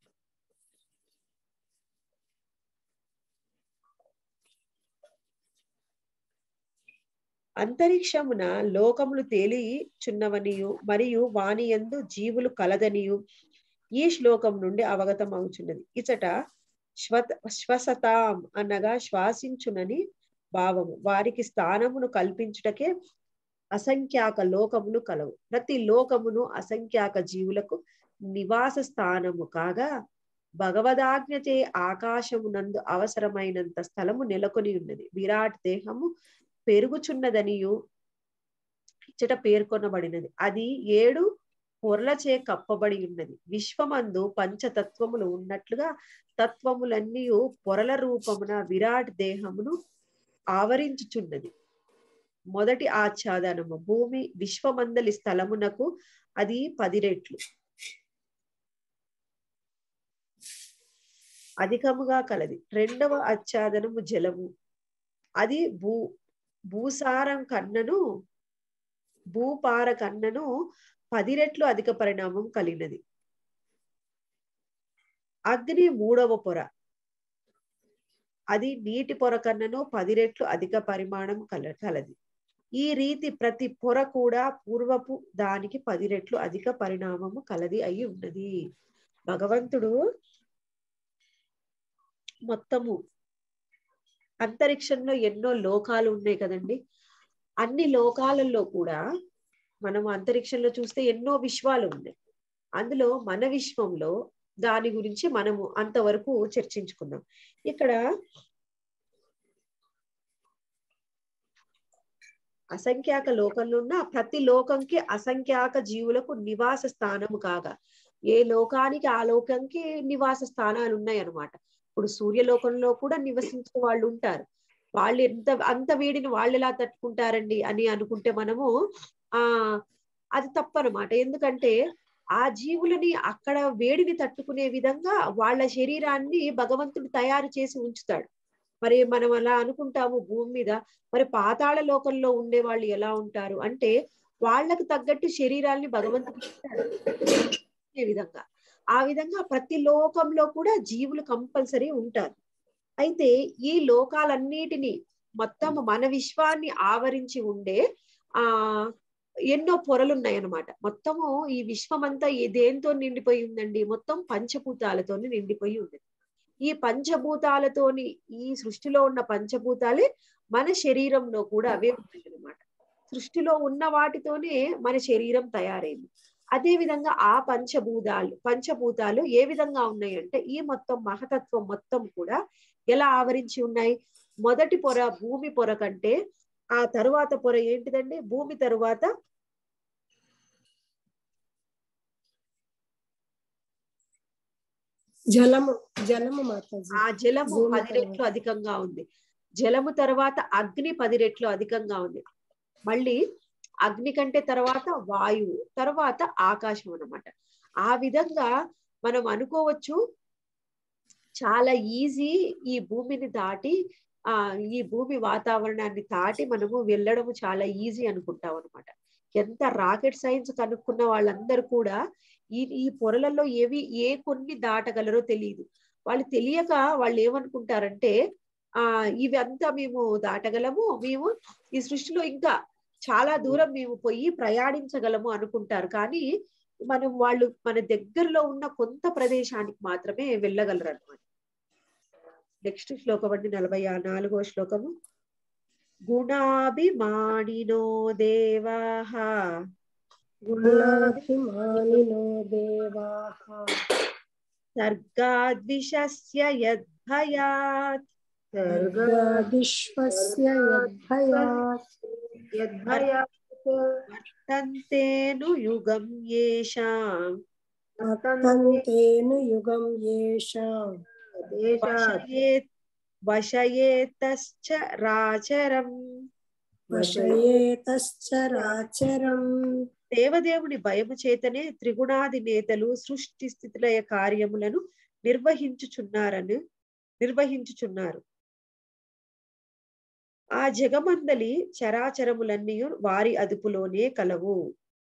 అంతరిక్షమున లోకములు తేలిచున్నవనియు మరియు వాని యందు జీవులు కలదనియు ఈ శ్లోకం నుండి అవగతం అవుచున్నది ఇచట శ్వత శ్వసతాం అనగా శ్వాసించునని భావము వారికి స్థానమును కల్పించుటకే అసంఖ్యాక లోకములు కలవు ప్రతి లోకమును అసంఖ్యాక జీవులకు నివాస స్థానము కాగా భగవదాజ్ఞచే ఆకాశమునందు అవసరమైనంత స్థలము నెలకొని ఉన్నది విరాట్ దేహము పెరుగుచున్నదనియు ఇచ్చట పేర్కొనబడినది అది ఏడు పొరలచే కప్పబడి ఉన్నది విశ్వమందు పంచతత్వములు ఉన్నట్లుగా తత్వములన్నీ పొరల రూపమున విరాట్ దేహమును ఆవరించుచున్నది మొదటి ఆచ్ఛాదనము భూమి విశ్వమందలి స్థలమునకు అది పది రెట్లు అధికముగా కలది రెండవ ఆచ్ఛాదనము జలము అది భూ భూసారం కన్నను భూపార కన్నను పది రెట్లు అధిక పరిణామం కలిగినది అగ్ని మూడవ పొర అది నీటి పొర కన్నను పది రెట్లు అధిక పరిమాణం కల కలది ఈ రీతి ప్రతి పొర కూడా పూర్వపు దానికి పది రెట్లు అధిక పరిణామము కలది అయి ఉన్నది భగవంతుడు మొత్తము అంతరిక్షంలో ఎన్నో లోకాలు ఉన్నాయి కదండి అన్ని లోకాలలో కూడా మనం అంతరిక్షంలో చూస్తే ఎన్నో విశ్వాలు ఉన్నాయి అందులో మన విశ్వంలో దాని గురించి మనము అంతవరకు చర్చించుకుందాం ఇక్కడ అసంఖ్యాక లోకంలో ఉన్న ప్రతి లోకంకి అసంఖ్యాక జీవులకు నివాస స్థానము కాగా ఏ లోకానికి ఆ లోకంకి నివాస స్థానాలు ఉన్నాయి అన్నమాట ఇప్పుడు సూర్యలోకంలో కూడా నివసించే వాళ్ళు ఉంటారు వాళ్ళు ఎంత అంత వేడిని వాళ్ళు ఎలా తట్టుకుంటారండి అని అనుకుంటే మనము ఆ అది తప్పనమాట ఎందుకంటే ఆ జీవులని అక్కడ వేడిని తట్టుకునే విధంగా వాళ్ళ శరీరాన్ని భగవంతుడు తయారు చేసి ఉంచుతాడు మరి మనం అలా అనుకుంటాము భూమి మీద మరి పాతాళ లోకంలో ఉండే వాళ్ళు ఎలా ఉంటారు అంటే వాళ్ళకు తగ్గట్టు శరీరాల్ని భగవంతుడు ఇస్తాడు ఏ విధంగా ఆ విధంగా ప్రతి లోకంలో కూడా జీవులు కంపల్సరీ ఉంటారు అయితే ఈ లోకాలన్నిటినీ మొత్తం మన విశ్వాన్ని ఆవరించి ఉండే ఆ ఎన్నో పొరలు ఉన్నాయన్నమాట మొత్తము ఈ విశ్వం అంతా దేంతో నిండిపోయి ఉందండి మొత్తం పంచభూతాలతోని నిండిపోయి ఉంది ఈ పంచభూతాలతోని ఈ సృష్టిలో ఉన్న పంచభూతాలే మన శరీరంలో కూడా అవే ఉన్నాయి అనమాట సృష్టిలో ఉన్న వాటితోనే మన శరీరం తయారైంది అదే విధంగా ఆ పంచభూతాలు పంచభూతాలు ఏ విధంగా ఉన్నాయి అంటే ఈ మొత్తం మహతత్వం మొత్తం కూడా ఎలా ఆవరించి ఉన్నాయి మొదటి పొర భూమి పొర కంటే ఆ తరువాత పొర ఏంటిదండి భూమి తరువాత జలము జలము మాతాజీ ఆ జలము భూమి పది తర్వాత. రెట్లు అధికంగా ఉంది జలము తర్వాత అగ్ని పది రెట్లు అధికంగా ఉంది మళ్ళీ అగ్ని కంటే తర్వాత వాయువు తర్వాత ఆకాశం అన్నమాట ఆ విధంగా మనం అనుకోవచ్చు చాలా ఈజీ ఈ భూమిని దాటి ఆ ఈ భూమి వాతావరణాన్ని దాటి మనము వెళ్ళడము చాలా ఈజీ అనుకుంటాం అనమాట ఎంత రాకెట్ సైన్స్ కనుక్కున్న వాళ్ళందరూ కూడా ఈ ఈ పొరలలో ఏవి ఏ కొన్ని దాటగలరో తెలియదు వాళ్ళు తెలియక వాళ్ళు ఏమనుకుంటారంటే ఆ ఇవి అంతా మేము దాటగలము మేము ఈ సృష్టిలో ఇంకా చాలా దూరం మేము పోయి ప్రయాణించగలము అనుకుంటారు కానీ మనం వాళ్ళు మన దగ్గరలో ఉన్న కొంత ప్రదేశానికి మాత్రమే వెళ్ళగలరు అనమాట నెక్స్ట్ శ్లోకం అండి నలభై ఆ నాలుగో శ్లోకము గుణాభిమానినో దేవాహ గుణాభిమానినో దేవాః సర్గాద్విషస్య యద్భయాత్ సర్గాదిశ్వస్య యద్భయాత్ యద్భయాత్ వర్తంతేను యుగం యేషాం వర్తంతేను యుగం యేషాం వశయేత్ వశయేతశ్చ రాచరం వశయేతశ్చరాచరం దేవదేవుని భయము చేతనే త్రిగుణాది నేతలు సృష్టి స్థితిలయ కార్యములను నిర్వహించుచున్నారని నిర్వహించుచున్నారు ఆ జగమందలి చరాచరములన్నీ వారి అదుపులోనే కలవు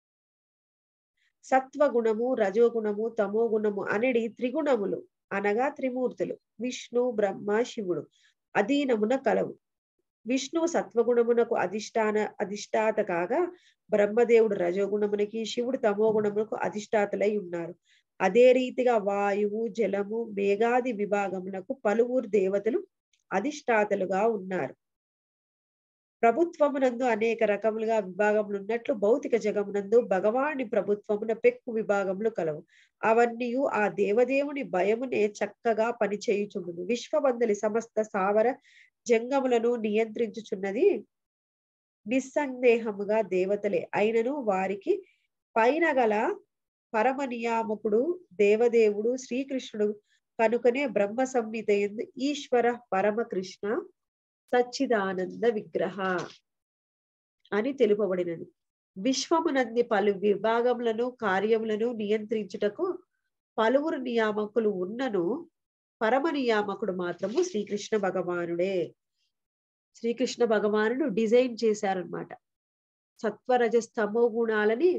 సత్వగుణము రజోగుణము తమోగుణము అనడి త్రిగుణములు అనగా త్రిమూర్తులు విష్ణు బ్రహ్మ శివుడు అధీనమున కలవు విష్ణువు సత్వగుణమునకు అధిష్టాన అధిష్టాత కాగా బ్రహ్మదేవుడు రజోగుణమునకి శివుడు తమోగుణమునకు అధిష్టాతులై ఉన్నారు అదే రీతిగా వాయువు జలము మేఘాది విభాగమునకు పలువురు దేవతలు అధిష్టాతలుగా ఉన్నారు ప్రభుత్వమునందు అనేక రకములుగా విభాగములు ఉన్నట్లు భౌతిక జగమునందు భగవాని ప్రభుత్వమున పెక్కు విభాగములు కలవు అవన్నీ ఆ దేవదేవుని భయమునే చక్కగా పనిచేయుచుండును విశ్వబంధలి సమస్త సావర జంగములను నియంత్రించుచున్నది నిస్సందేహముగా దేవతలే అయినను వారికి పైన గల పరమ నియామకుడు దేవదేవుడు శ్రీకృష్ణుడు కనుకనే బ్రహ్మ సంహిత ఎందు ఈశ్వర పరమ కృష్ణ సచ్చిదానంద విగ్రహ అని తెలుపబడినది విశ్వమునంది పలు విభాగములను కార్యములను నియంత్రించుటకు పలువురు నియామకులు ఉన్నను పరమ నియామకుడు మాత్రము శ్రీకృష్ణ భగవానుడే శ్రీకృష్ణ భగవానుడు డిజైన్ చేశారనమాట సత్వరజ స్తమో గుణాలని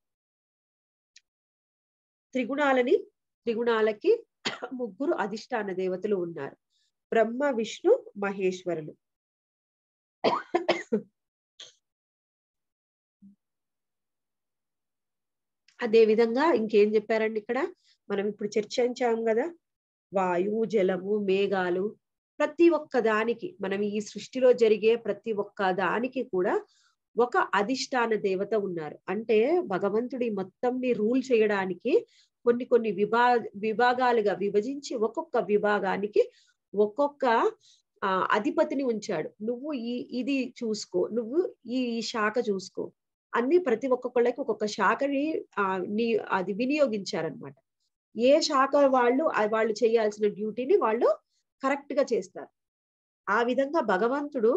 త్రిగుణాలని త్రిగుణాలకి ముగ్గురు అధిష్టాన దేవతలు ఉన్నారు బ్రహ్మ విష్ణు మహేశ్వరులు అదే విధంగా ఇంకేం చెప్పారండి ఇక్కడ మనం ఇప్పుడు చర్చించాం కదా వాయువు జలము మేఘాలు ప్రతి ఒక్క దానికి మనం ఈ సృష్టిలో జరిగే ప్రతి ఒక్క దానికి కూడా ఒక అధిష్టాన దేవత ఉన్నారు అంటే భగవంతుడి మొత్తంని రూల్ చేయడానికి కొన్ని కొన్ని విభా విభాగాలుగా విభజించి ఒక్కొక్క విభాగానికి ఒక్కొక్క ఆ అధిపతిని ఉంచాడు నువ్వు ఈ ఇది చూసుకో నువ్వు ఈ ఈ శాఖ చూసుకో అన్ని ప్రతి ఒక్కొక్కళ్ళకి ఒక్కొక్క శాఖని ఆ నీ అది వినియోగించారనమాట ఏ శాఖ వాళ్ళు వాళ్ళు చేయాల్సిన డ్యూటీని వాళ్ళు కరెక్ట్ గా చేస్తారు ఆ విధంగా భగవంతుడు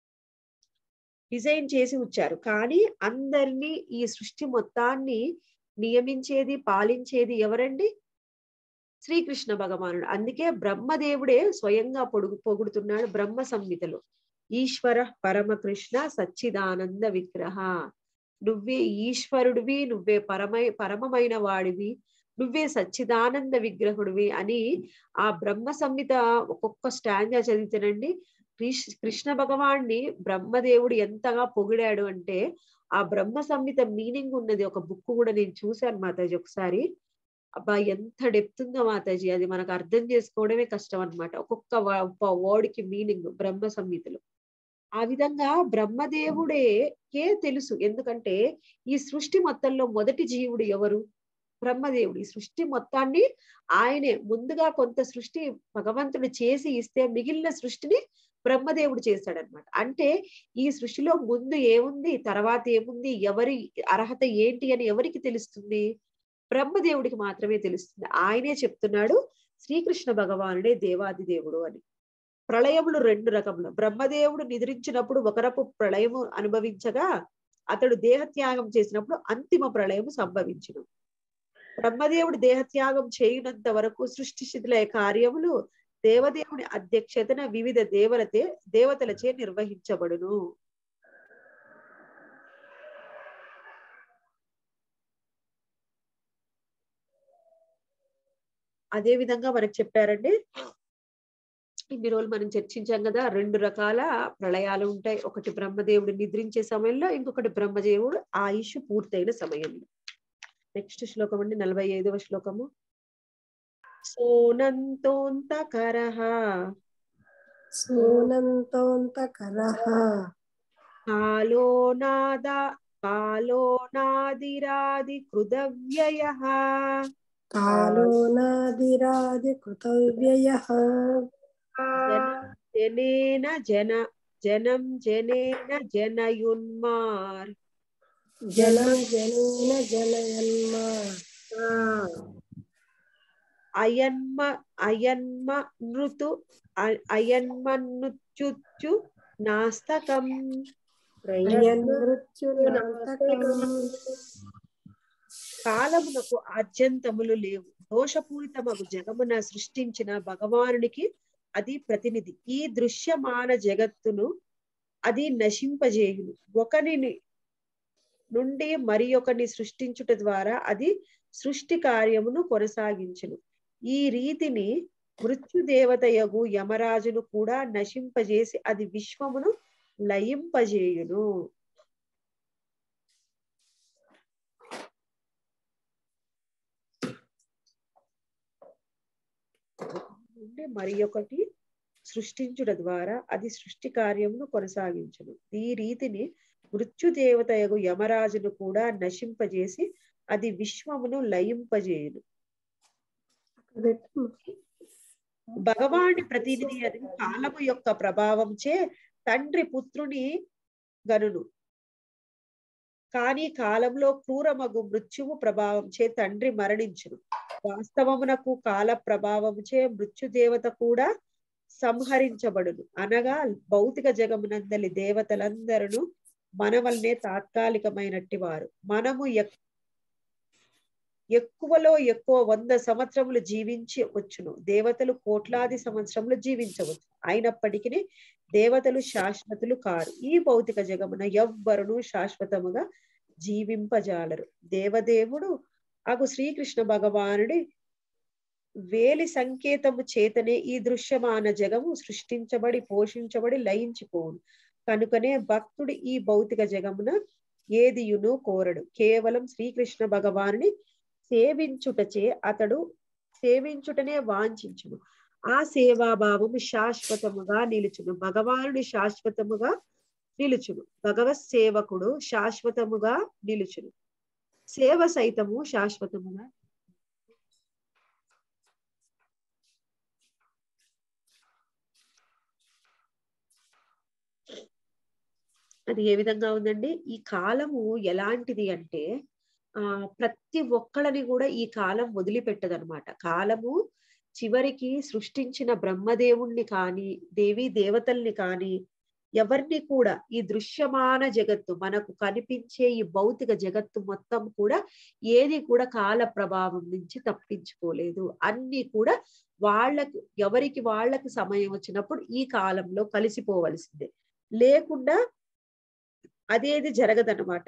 డిజైన్ చేసి వచ్చారు కానీ అందరినీ ఈ సృష్టి మొత్తాన్ని నియమించేది పాలించేది ఎవరండి శ్రీకృష్ణ భగవానుడు అందుకే బ్రహ్మదేవుడే స్వయంగా పొడుగు పొగుడుతున్నాడు బ్రహ్మ సంహితలో ఈశ్వర పరమకృష్ణ సచ్చిదానంద విగ్రహ నువ్వే ఈశ్వరుడివి నువ్వే పరమై పరమమైన వాడివి నువ్వే సచ్చిదానంద విగ్రహుడివి అని ఆ బ్రహ్మ సంహిత ఒక్కొక్క స్టాంజా చదివితేనండి కృష్ణ భగవాన్ని బ్రహ్మదేవుడు ఎంతగా పొగిడాడు అంటే ఆ బ్రహ్మ సంహిత మీనింగ్ ఉన్నది ఒక బుక్ కూడా నేను చూశాను మాతాజీ ఒకసారి అబ్బా ఎంత డెప్త్ ఉందో మాతాజీ అది మనకు అర్థం చేసుకోవడమే కష్టం అనమాట ఒక్కొక్క వర్డ్ కి మీనింగ్ బ్రహ్మ సంహితలో ఆ విధంగా బ్రహ్మదేవుడే కే తెలుసు ఎందుకంటే ఈ సృష్టి మొత్తంలో మొదటి జీవుడు ఎవరు బ్రహ్మదేవుడు ఈ సృష్టి మొత్తాన్ని ఆయనే ముందుగా కొంత సృష్టి భగవంతుడు చేసి ఇస్తే మిగిలిన సృష్టిని బ్రహ్మదేవుడు చేశాడనమాట అంటే ఈ సృష్టిలో ముందు ఏముంది తర్వాత ఏముంది ఎవరి అర్హత ఏంటి అని ఎవరికి తెలుస్తుంది బ్రహ్మదేవుడికి మాత్రమే తెలుస్తుంది ఆయనే చెప్తున్నాడు శ్రీకృష్ణ భగవానుడే దేవాది దేవుడు అని ప్రళయములు రెండు రకములు బ్రహ్మదేవుడు నిద్రించినప్పుడు ఒకరపు ప్రళయము అనుభవించగా అతడు దేహత్యాగం చేసినప్పుడు అంతిమ ప్రళయము సంభవించును బ్రహ్మదేవుడు దేహత్యాగం చేయనంత వరకు సృష్టి స్థితిల కార్యములు దేవదేవుని అధ్యక్షతన వివిధ దేవలతే దేవతలచే నిర్వహించబడును అదే విధంగా మనకు చెప్పారండి ఇన్ని రోజులు మనం చర్చించాం కదా రెండు రకాల ప్రళయాలు ఉంటాయి ఒకటి బ్రహ్మదేవుడు నిద్రించే సమయంలో ఇంకొకటి బ్రహ్మదేవుడు ఆయుష్ పూర్తయిన సమయంలో నెక్స్ట్ శ్లోకం అండి నలభై ఐదవ శ్లోకము సోనంతోంతకర సోనంతోంతకర కాలో నాద కాలో నాదిరాది కృతవ్యయ కాలో నాదిరాది కృతవ్యయ జనేన జన జనం జనేన జనయున్మార్ జనం జనేన జనయన్మా అయన్మ అయన్మ నృతు అయన్మనుచుచ్చు నాస్తకం కాలమునకు ఆద్యంతములు లేవు దోషపూరితమగు జగమున సృష్టించిన భగవానునికి అది ప్రతినిధి ఈ దృశ్యమాన జగత్తును అది నశింపజేయును ఒకరిని నుండి మరి ఒకరిని సృష్టించుట ద్వారా అది సృష్టి కార్యమును కొనసాగించును ఈ రీతిని మృత్యుదేవతయగు యమరాజును కూడా నశింపజేసి అది విశ్వమును లయింపజేయును నుండి మరి ఒకటి సృష్టించుట ద్వారా అది సృష్టి కార్యమును కొనసాగించును ఈ రీతిని మృత్యుదేవతయగు యమరాజును కూడా నశింపజేసి అది విశ్వమును లయింపజేయును భగవాని ప్రతినిధి అని కాలము యొక్క ప్రభావం చే తండ్రి పుత్రుని గనును కానీ కాలంలో క్రూరమగు మృత్యువు ప్రభావం చే తండ్రి మరణించును వాస్తవమునకు కాల ప్రభావం చే మృత్యుదేవత కూడా సంహరించబడును అనగా భౌతిక జగమునందలి దేవతలందరూ మన వల్లనే తాత్కాలికమైనట్టి వారు మనము ఎక్- ఎక్కువలో ఎక్కువ వంద సంవత్సరములు జీవించి వచ్చును దేవతలు కోట్లాది సంవత్సరములు జీవించవచ్చు అయినప్పటికీ దేవతలు శాశ్వతులు కారు ఈ భౌతిక జగమున ఎవ్వరును శాశ్వతముగా జీవింపజాలరు దేవదేవుడు అగు శ్రీకృష్ణ భగవానుడి వేలి సంకేతము చేతనే ఈ దృశ్యమాన జగము సృష్టించబడి పోషించబడి లయించిపోవును కనుకనే భక్తుడు ఈ భౌతిక జగమున ఏదియును కోరడు కేవలం శ్రీకృష్ణ భగవానుని సేవించుటచే అతడు సేవించుటనే వాంఛించును ఆ సేవాభావము శాశ్వతముగా నిలుచును భగవానుడు శాశ్వతముగా నిలుచును భగవత్ సేవకుడు శాశ్వతముగా నిలుచును సేవ సైతము శాశ్వతముగా అది ఏ విధంగా ఉందండి ఈ కాలము ఎలాంటిది అంటే ఆ ప్రతి ఒక్కళ్ళని కూడా ఈ కాలం వదిలిపెట్టదనమాట కాలము చివరికి సృష్టించిన బ్రహ్మదేవుణ్ణి కానీ దేవి దేవతల్ని కానీ ఎవరిని కూడా ఈ దృశ్యమాన జగత్తు మనకు కనిపించే ఈ భౌతిక జగత్తు మొత్తం కూడా ఏది కూడా కాల ప్రభావం నుంచి తప్పించుకోలేదు అన్ని కూడా వాళ్ళకు ఎవరికి వాళ్ళకి సమయం వచ్చినప్పుడు ఈ కాలంలో కలిసిపోవలసిందే లేకుండా అదేది జరగదన్నమాట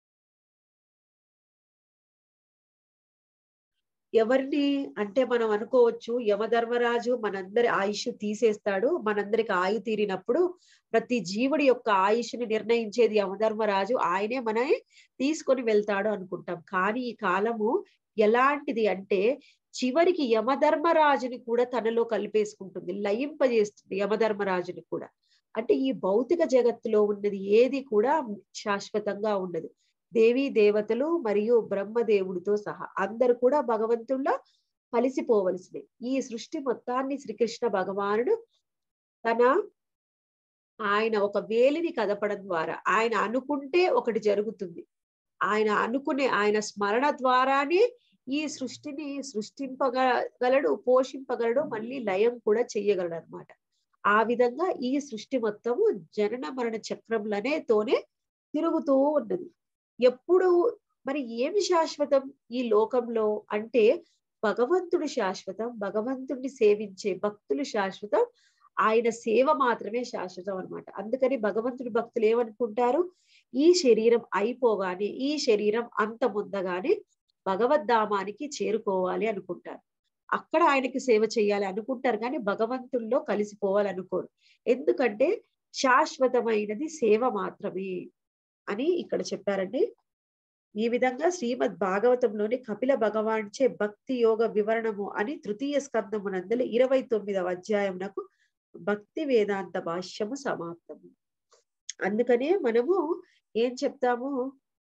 ఎవరిని అంటే మనం అనుకోవచ్చు యమధర్మరాజు మనందరి ఆయుష్ తీసేస్తాడు మనందరికి ఆయు తీరినప్పుడు ప్రతి జీవుడి యొక్క ఆయుష్ని నిర్ణయించేది యమధర్మరాజు ఆయనే మన తీసుకొని వెళ్తాడు అనుకుంటాం కానీ ఈ కాలము ఎలాంటిది అంటే చివరికి యమధర్మరాజుని కూడా తనలో కలిపేసుకుంటుంది లయింపజేస్తుంది యమధర్మరాజుని కూడా అంటే ఈ భౌతిక జగత్తులో ఉన్నది ఏది కూడా శాశ్వతంగా ఉండదు దేవీ దేవతలు మరియు బ్రహ్మదేవుడితో సహా అందరు కూడా భగవంతుల్లో కలిసిపోవలసినవి ఈ సృష్టి మొత్తాన్ని శ్రీకృష్ణ భగవానుడు తన ఆయన ఒక వేలిని కదపడం ద్వారా ఆయన అనుకుంటే ఒకటి జరుగుతుంది ఆయన అనుకునే ఆయన స్మరణ ద్వారానే ఈ సృష్టిని సృష్టింపగలడు పోషింపగలడు మళ్ళీ లయం కూడా చెయ్యగలడు అనమాట ఆ విధంగా ఈ సృష్టి మొత్తము జనన మరణ చక్రంలనే తోనే తిరుగుతూ ఉన్నది ఎప్పుడు మరి ఏమి శాశ్వతం ఈ లోకంలో అంటే భగవంతుడు శాశ్వతం భగవంతుడిని సేవించే భక్తులు శాశ్వతం ఆయన సేవ మాత్రమే శాశ్వతం అనమాట అందుకని భగవంతుడి భక్తులు ఏమనుకుంటారు ఈ శరీరం అయిపోగానే ఈ శరీరం అంతముందగానే భగవద్ధామానికి చేరుకోవాలి అనుకుంటారు అక్కడ ఆయనకి సేవ చేయాలి అనుకుంటారు కానీ భగవంతుల్లో కలిసిపోవాలి అనుకోరు ఎందుకంటే శాశ్వతమైనది సేవ మాత్రమే అని ఇక్కడ చెప్పారండి ఈ విధంగా శ్రీమద్ భాగవతంలోని కపిల భగవాన్చే భక్తి యోగ వివరణము అని తృతీయ స్కందమునందలి ఇరవై తొమ్మిదవ అధ్యాయమునకు భక్తి వేదాంత భాష్యము సమాప్తము అందుకనే మనము ఏం చెప్తాము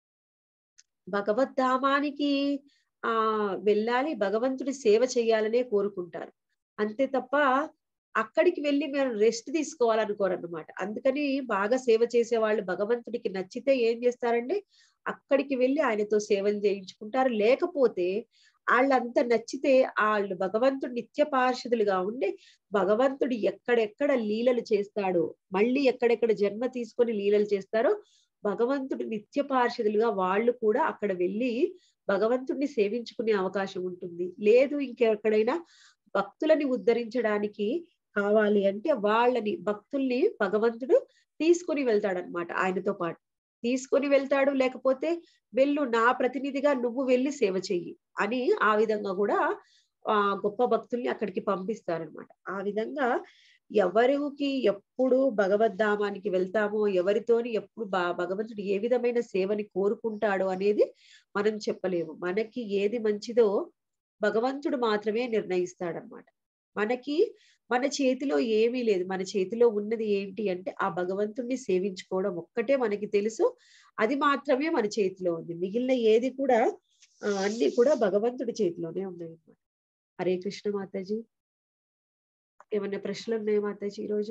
భగవద్ధామానికి ఆ వెళ్ళాలి భగవంతుడి సేవ చేయాలనే కోరుకుంటారు అంతే తప్ప అక్కడికి వెళ్ళి మేము రెస్ట్ తీసుకోవాలనుకోరన్నమాట అందుకని బాగా సేవ చేసే వాళ్ళు భగవంతుడికి నచ్చితే ఏం చేస్తారండి అక్కడికి వెళ్ళి ఆయనతో సేవలు చేయించుకుంటారు లేకపోతే వాళ్ళంతా నచ్చితే వాళ్ళు భగవంతుడు నిత్య పార్షదులుగా ఉండి భగవంతుడు ఎక్కడెక్కడ లీలలు చేస్తాడో మళ్ళీ ఎక్కడెక్కడ జన్మ తీసుకొని లీలలు చేస్తారో భగవంతుడు నిత్య పార్షదులుగా వాళ్ళు కూడా అక్కడ వెళ్ళి భగవంతుడిని సేవించుకునే అవకాశం ఉంటుంది లేదు ఇంకెక్కడైనా భక్తులని ఉద్ధరించడానికి కావాలి అంటే వాళ్ళని భక్తుల్ని భగవంతుడు తీసుకొని వెళ్తాడనమాట ఆయనతో పాటు తీసుకొని వెళ్తాడు లేకపోతే వెళ్ళు నా ప్రతినిధిగా నువ్వు వెళ్ళి సేవ చెయ్యి అని ఆ విధంగా కూడా ఆ గొప్ప భక్తుల్ని అక్కడికి పంపిస్తారనమాట ఆ విధంగా ఎవరికి ఎప్పుడు భగవద్ధామానికి వెళ్తామో ఎవరితోని ఎప్పుడు బా- భగవంతుడు ఏ విధమైన సేవని కోరుకుంటాడో అనేది మనం చెప్పలేము మనకి ఏది మంచిదో భగవంతుడు మాత్రమే నిర్ణయిస్తాడనమాట మనకి మన చేతిలో ఏమీ లేదు మన చేతిలో ఉన్నది ఏంటి అంటే ఆ భగవంతుణ్ణి సేవించుకోవడం ఒక్కటే మనకి తెలుసు అది మాత్రమే మన చేతిలో ఉంది మిగిలిన ఏది కూడా ఆ, అన్ని కూడా భగవంతుడి చేతిలోనే ఉన్నాయి అన్నమాట హరే కృష్ణ మాతాజీ ఏమన్నా ప్రశ్నలు ఉన్నాయా మాతాజీ ఈరోజు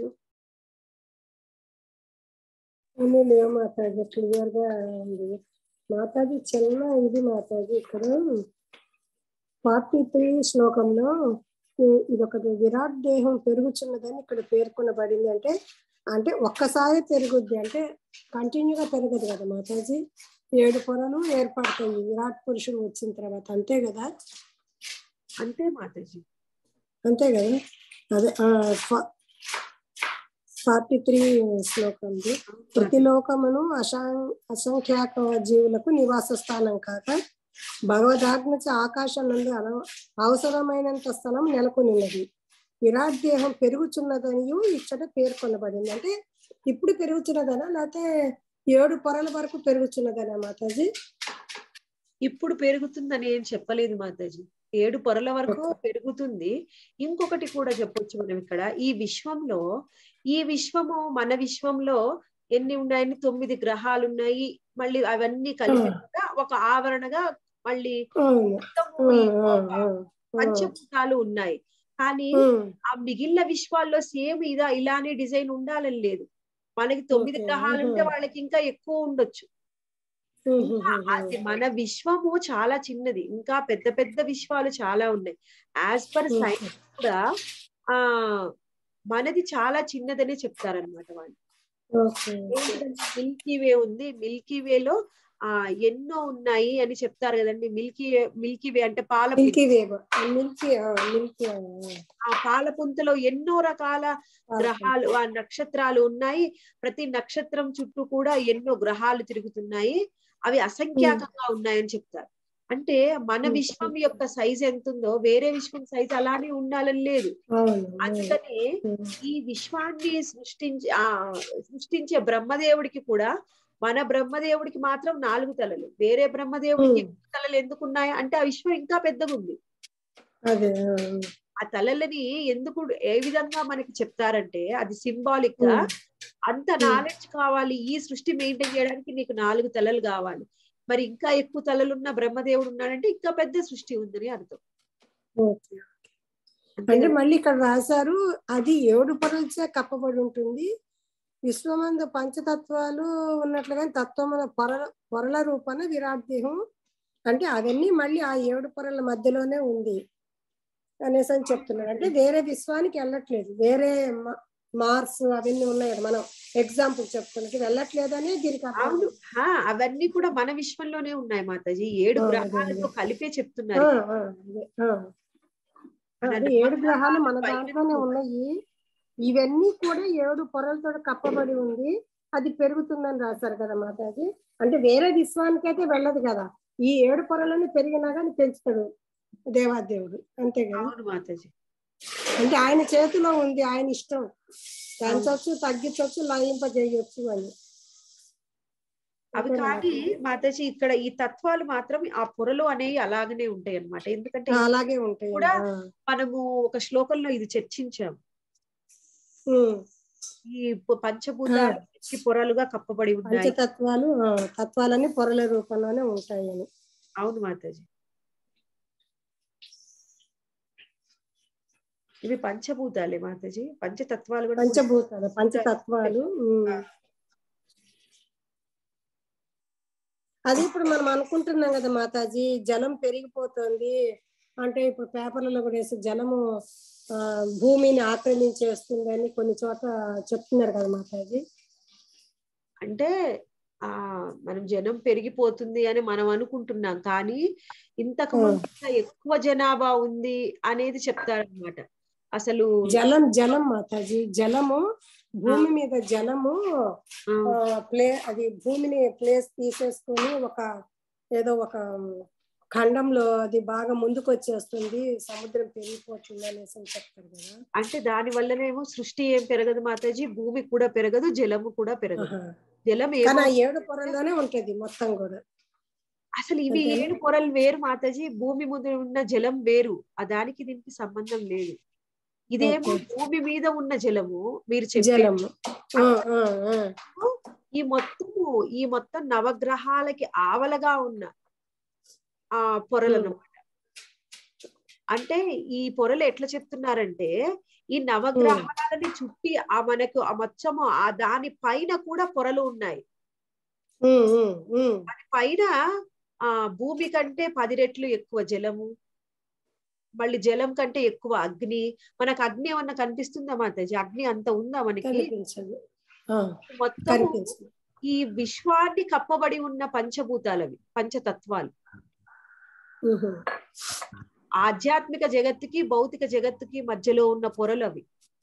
అన్నీ లేవు మాతాజీ క్లియర్ గా ఉంది మాతాజీ చిన్న ఇది మాతాజీ ఇక్కడ ఫార్టీ త్రీ శ్లోకంలో ఈ- ఇదొకటి విరాట్ దేహం పెరుగుచున్నదని ఇక్కడ పేర్కొనబడింది అంటే అంటే ఒక్కసారి పెరుగుద్ది అంటే కంటిన్యూగా పెరగదు కదా మాతాజీ ఏడు పొరలు ఏర్పడతాయి విరాట్ పురుషుడు వచ్చిన తర్వాత అంతే కదా అంతే మాతాజీ అంతే కదా అదే ఫార్టీ త్రీ శ్లోకంది ప్రతి లోకమును అశాం అసంఖ్యాక జీవులకు నివాస స్థానం కాక భగవదాజ్ఞచ ఆకాశం నుండి అన- అవసరమైనంత స్థలం నెలకొనిన్నది విరాట్ దేహం పెరుగుచున్నదనియు ఇచ్చట పేర్కొనబడింది అంటే ఇప్పుడు పెరుగుతున్నదనా లేకపోతే ఏడు పొరల వరకు పెరుగుతున్నదనా మాతాజీ ఇప్పుడు పెరుగుతుందని ఏం చెప్పలేదు మాతాజీ ఏడు పొరల వరకు పెరుగుతుంది ఇంకొకటి కూడా చెప్పొచ్చు మనం ఇక్కడ ఈ విశ్వంలో ఈ విశ్వము మన విశ్వంలో ఎన్ని ఉన్నాయని తొమ్మిది గ్రహాలు ఉన్నాయి మళ్ళీ అవన్నీ కలిపి కూడా ఒక ఆవరణగా మళ్ళీ అవును మొత్తము ఈ ఉమ్, ఉమ్, ఉమ్, పంచభూతాలు ఉన్నాయి కానీ ఉమ్, ఆ మిగిలిన విశ్వాల్లో సేమ్ ఇదా ఇలానే డిజైన్ ఉండాలని లేదు మనకి తొమ్మిది Okay. గ్రహాలు ఉంటే Mhm. వాళ్ళకి ఇంకా ఎక్కువ ఉండొచ్చు ఉమ్, ఇంకా ఉమ్, అది మన విశ్వము చాలా చిన్నది ఇంకా పెద్ద పెద్ద విశ్వాలు చాలా ఉన్నాయి యాజ్ పర్ ఉమ్, సైన్స్ కూడా ఆ మనది చాలా చిన్నదనే చెప్తారనమాట వాళ్ళు ఓకే మిల్కీ వే ఉంది మిల్కీ వేలో ఆ ఎన్నో ఉన్నాయి అని చెప్తారు కదండి మిల్కీ మిల్కీ వే అంటే పాల మిల్కీ వేవ్ మిల్కీ మిల్కీ ఆ పాల పుంతలో ఎన్నో రకాల గ్రహాలు ఆ నక్షత్రాలు ఉన్నాయి ప్రతి నక్షత్రం చుట్టూ కూడా ఎన్నో గ్రహాలు తిరుగుతున్నాయి అవి అసంఖ్యాకంగా ఉన్నాయని చెప్తారు అంటే మన Hmm. విశ్వం యొక్క సైజ్ ఎంత ఉందో వేరే విశ్వం సైజ్ అలానే ఉండాలని లేదు అవును అందుకని ఈ విశ్వాన్ని సృష్టించి ఆ సృష్టించే బ్రహ్మదేవుడికి కూడా మన బ్రహ్మదేవుడికి మాత్రం నాలుగు తలలు వేరే బ్రహ్మదేవుడికి Hmm. ఎక్కువ తలలు ఎందుకు ఉన్నాయి అంటే ఆ విశ్వం ఇంకా పెద్దగా ఉంది అదే ఆ తలలని ఎందుకు ఏ విధంగా మనకి చెప్తారంటే అది సింబాలిక్ గా అంత నాలెడ్జ్ కావాలి ఈ సృష్టి మెయింటైన్ చేయడానికి నీకు నాలుగు తలలు కావాలి మరి ఇంకా ఎక్కువ తలలున్న బ్రహ్మదేవుడు ఉన్నాడంటే ఇంకా పెద్ద సృష్టి ఉందని అర్థం ఓకే అంతే అంటే కదా? మళ్ళీ ఇక్కడ రాశారు అది ఏడు పొరలచే కప్పబడి ఉంటుంది విశ్వమందు పంచతత్వాలు ఉన్నట్లుగా తత్వమున పొరల పొరల రూపాన విరాట్ దేహం అంటే అవన్నీ మళ్ళీ ఆ ఏడు పొరల మధ్యలోనే ఉంది అనేసి అని చెప్తున్నాడు అంటే వేరే విశ్వానికి వెళ్ళట్లేదు వేరే మ- మార్స్ అవన్నీ ఉన్నాయి కదా మనం ఎగ్జాంపుల్ చెప్తున్నట్టు వెళ్ళట్లేదని దీనికి అర్థం. అవును హా, అవన్నీ కూడా మన విశ్వంలోనే ఉన్నాయి మాతాజీ ఏడు ఆ, అదే, గ్రహాలతో అదే. కలిపే ఆ, చెప్తున్నారు ఆ, అదే, ఆ. అదే ఏడు గ్రహాలు మన దాంట్లోనే ఉన్నాయి ఇవన్నీ కూడా ఏడు పొరలతో కప్పబడి ఉంది అది పెరుగుతుందని రాశారు కదా మాతాజీ అంటే వేరే విశ్వానికైతే వెళ్ళదు కదా ఈ ఏడు పొరలని పెరిగినా కానీ పెంచుతాడు దేవాదేవుడు అంతే కదా అవును మాతాజీ అంటే ఆయన చేతిలో ఉంది ఆయన ఇష్టం పెంచవచ్చు తగ్గించవచ్చు లయింపజేయొచ్చు అని అవి అంతేనా కానీ మాతాజీ? మాతాజీ ఇక్కడ ఈ తత్వాలు మాత్రం ఆ పొరలు అనేవి అలాగనే ఉంటాయి అన్నమాట ఎందుకంటే ఆ, అలాగే ఉంటాయి కూడా ఆ. మనము ఒక శ్లోకంలో ఇది చర్చించాం ఉమ్. ఈ ప- పంచభూతాలు ఈ పొరలుగా కప్పబడి ఉన్నాయి పంచతత్వాలు ఆ, తత్వాలన్నీ పొరల రూపంలోనే ఉంటాయి అని అవును మాతాజీ ఇవి పంచభూతాలే మాతాజీ పంచతత్వాలు కూడా పంచభూతాలు పంచతత్వాలు ఉమ్. అది ఇప్పుడు మనం అనుకుంటున్నాం కదా మాతాజీ జలం పెరిగిపోతుంది అంటే ఇప్పుడు పేపర్లలో కూడా వేసి జలము ఆ, భూమిని ఆక్రమించేస్తుంది అని కొన్ని చోట చెప్తున్నారు కదా మాతాజీ అంటే ఆ మనం జనం పెరిగిపోతుంది అని మనం అనుకుంటున్నాం కానీ ఇంతకు ముందు ఇంకా ఎక్కువ జనాభా ఉంది అనేది చెప్తారనమాట అసలు జలం జలం మాతాజీ జలము భూమి మీద జలము ఆ, ప్లే అది భూమిని ప్లేస్ తీసేసుకొని ఒక ఏదో ఒక ఖండంలో అది బాగా ముందుకు వచ్చేస్తుంది సముద్రం పెరిగిపోతుంది అనేసి అని చెప్తారు కదా అంటే దాని వల్లనేమో సృష్టి ఏం పెరగదు మాతాజీ భూమి కూడా పెరగదు జలము కూడా పెరగదు ఆహా. జలం కానీ ఏమో ఆ ఏడు పొరల్లోనే ఉంటది మొత్తం కూడా అసలు ఇవి అంతేనా? ఏడు పొరలు వేరు మాతాజీ భూమి ముందు ఉన్న జలం వేరు ఆ దానికి దీనికి సంబంధం లేదు ఇదేమో ఓకే. భూమి మీద ఉన్న జలము మీరు చెప్పే జలము ఆ, ఆ, ఆ. ఈ మొత్తము ఈ మొత్తం నవగ్రహాలకి ఆవలగా ఉన్న ఆ పొరలు Hmm. అన్నమాట అంటే ఈ పొరలు ఎట్లా చెప్తున్నారంటే ఈ నవగ్రహాలని చుట్టి ఆ మనకు ఆ మొత్తము ఆ దాని పైన కూడా పొరలు ఉన్నాయి ఉమ్, ఉమ్, ఉమ్. పైన ఆ భూమి కంటే పది రెట్లు ఎక్కువ జలము మళ్ళీ జలం కంటే ఎక్కువ అగ్ని మనకు అగ్ని ఏమన్నా కనిపిస్తుందా మాతాజీ అగ్ని అంత ఉందా మనకి కనిపించదు ఆ, మొత్తం కనిపించదు ఈ విశ్వాన్ని కప్పబడి ఉన్న పంచభూతాలవి పంచతత్వాలు ఉహు. ఆధ్యాత్మిక జగత్తుకి భౌతిక జగత్తుకి మధ్యలో ఉన్న పొరలు అవి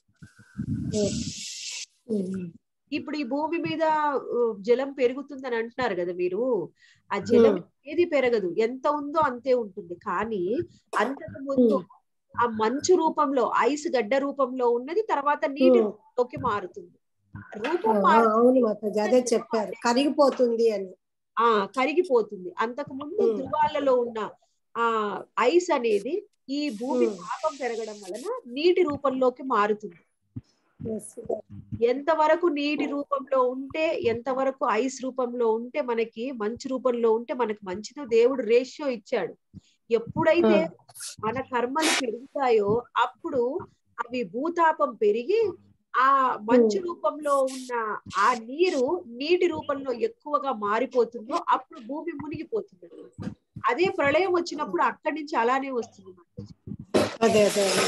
ఉమ్. ఇప్పుడు ఈ భూమి మీద ఉ, జలం పెరుగుతుందని అంటున్నారు కదా మీరు ఆ జలం ఏది పెరగదు ఎంత ఉందో అంతే ఉంటుంది కానీ అంతకు ముందు ఉమ్. ఆ మంచు రూపంలో ఐస్ గడ్డ రూపంలో ఉన్నది తర్వాత నీటి ఉమ్. రూపంలోకి మారుతుంది రూపం ఆ, మారుతుంది అవును మాతాజీ అదే చెప్పారు కరిగిపోతుంది అని ఆ కరిగిపోతుంది అంతకు ముందు ఉమ్. ధృవాలలో ఉన్న ఆ ఐస్ అనేది ఈ భూమి ఉమ్. తాపం పెరగడం వలన నీటి రూపంలోకి మారుతుంది Yes. ఎంతవరకు నీటి రూపంలో ఉంటే ఎంతవరకు ఐస్ రూపంలో ఉంటే మనకి మంచు రూపంలో ఉంటే మనకి మంచిది దేవుడు రేషియో ఇచ్చాడు ఎప్పుడైతే మన కర్మలు పెరుగుతాయో అప్పుడు అవి భూతాపం పెరిగి ఆ మంచు రూపంలో ఉన్న ఆ నీరు నీటి రూపంలో ఎక్కువగా మారిపోతుందో అప్పుడు భూమి మునిగిపోతుంది అదే ప్రళయం వచ్చినప్పుడు అక్కడి నుంచి అలానే వస్తుంది మాతాజీ. అదే అదే అదే.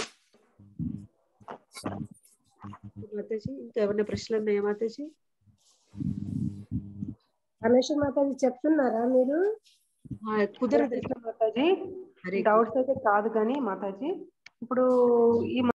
మాతాజీ ఇంకా ఏమైనా ప్రశ్నలు ఉన్నాయా మాతాజీ రమేష్ మాతాజీ చెప్తున్నారా మీరు ఆ, కుదరదు మాతాజీ హరే డౌట్స్ అయితే కాదు కానీ మాతాజీ ఇప్పుడు ఈ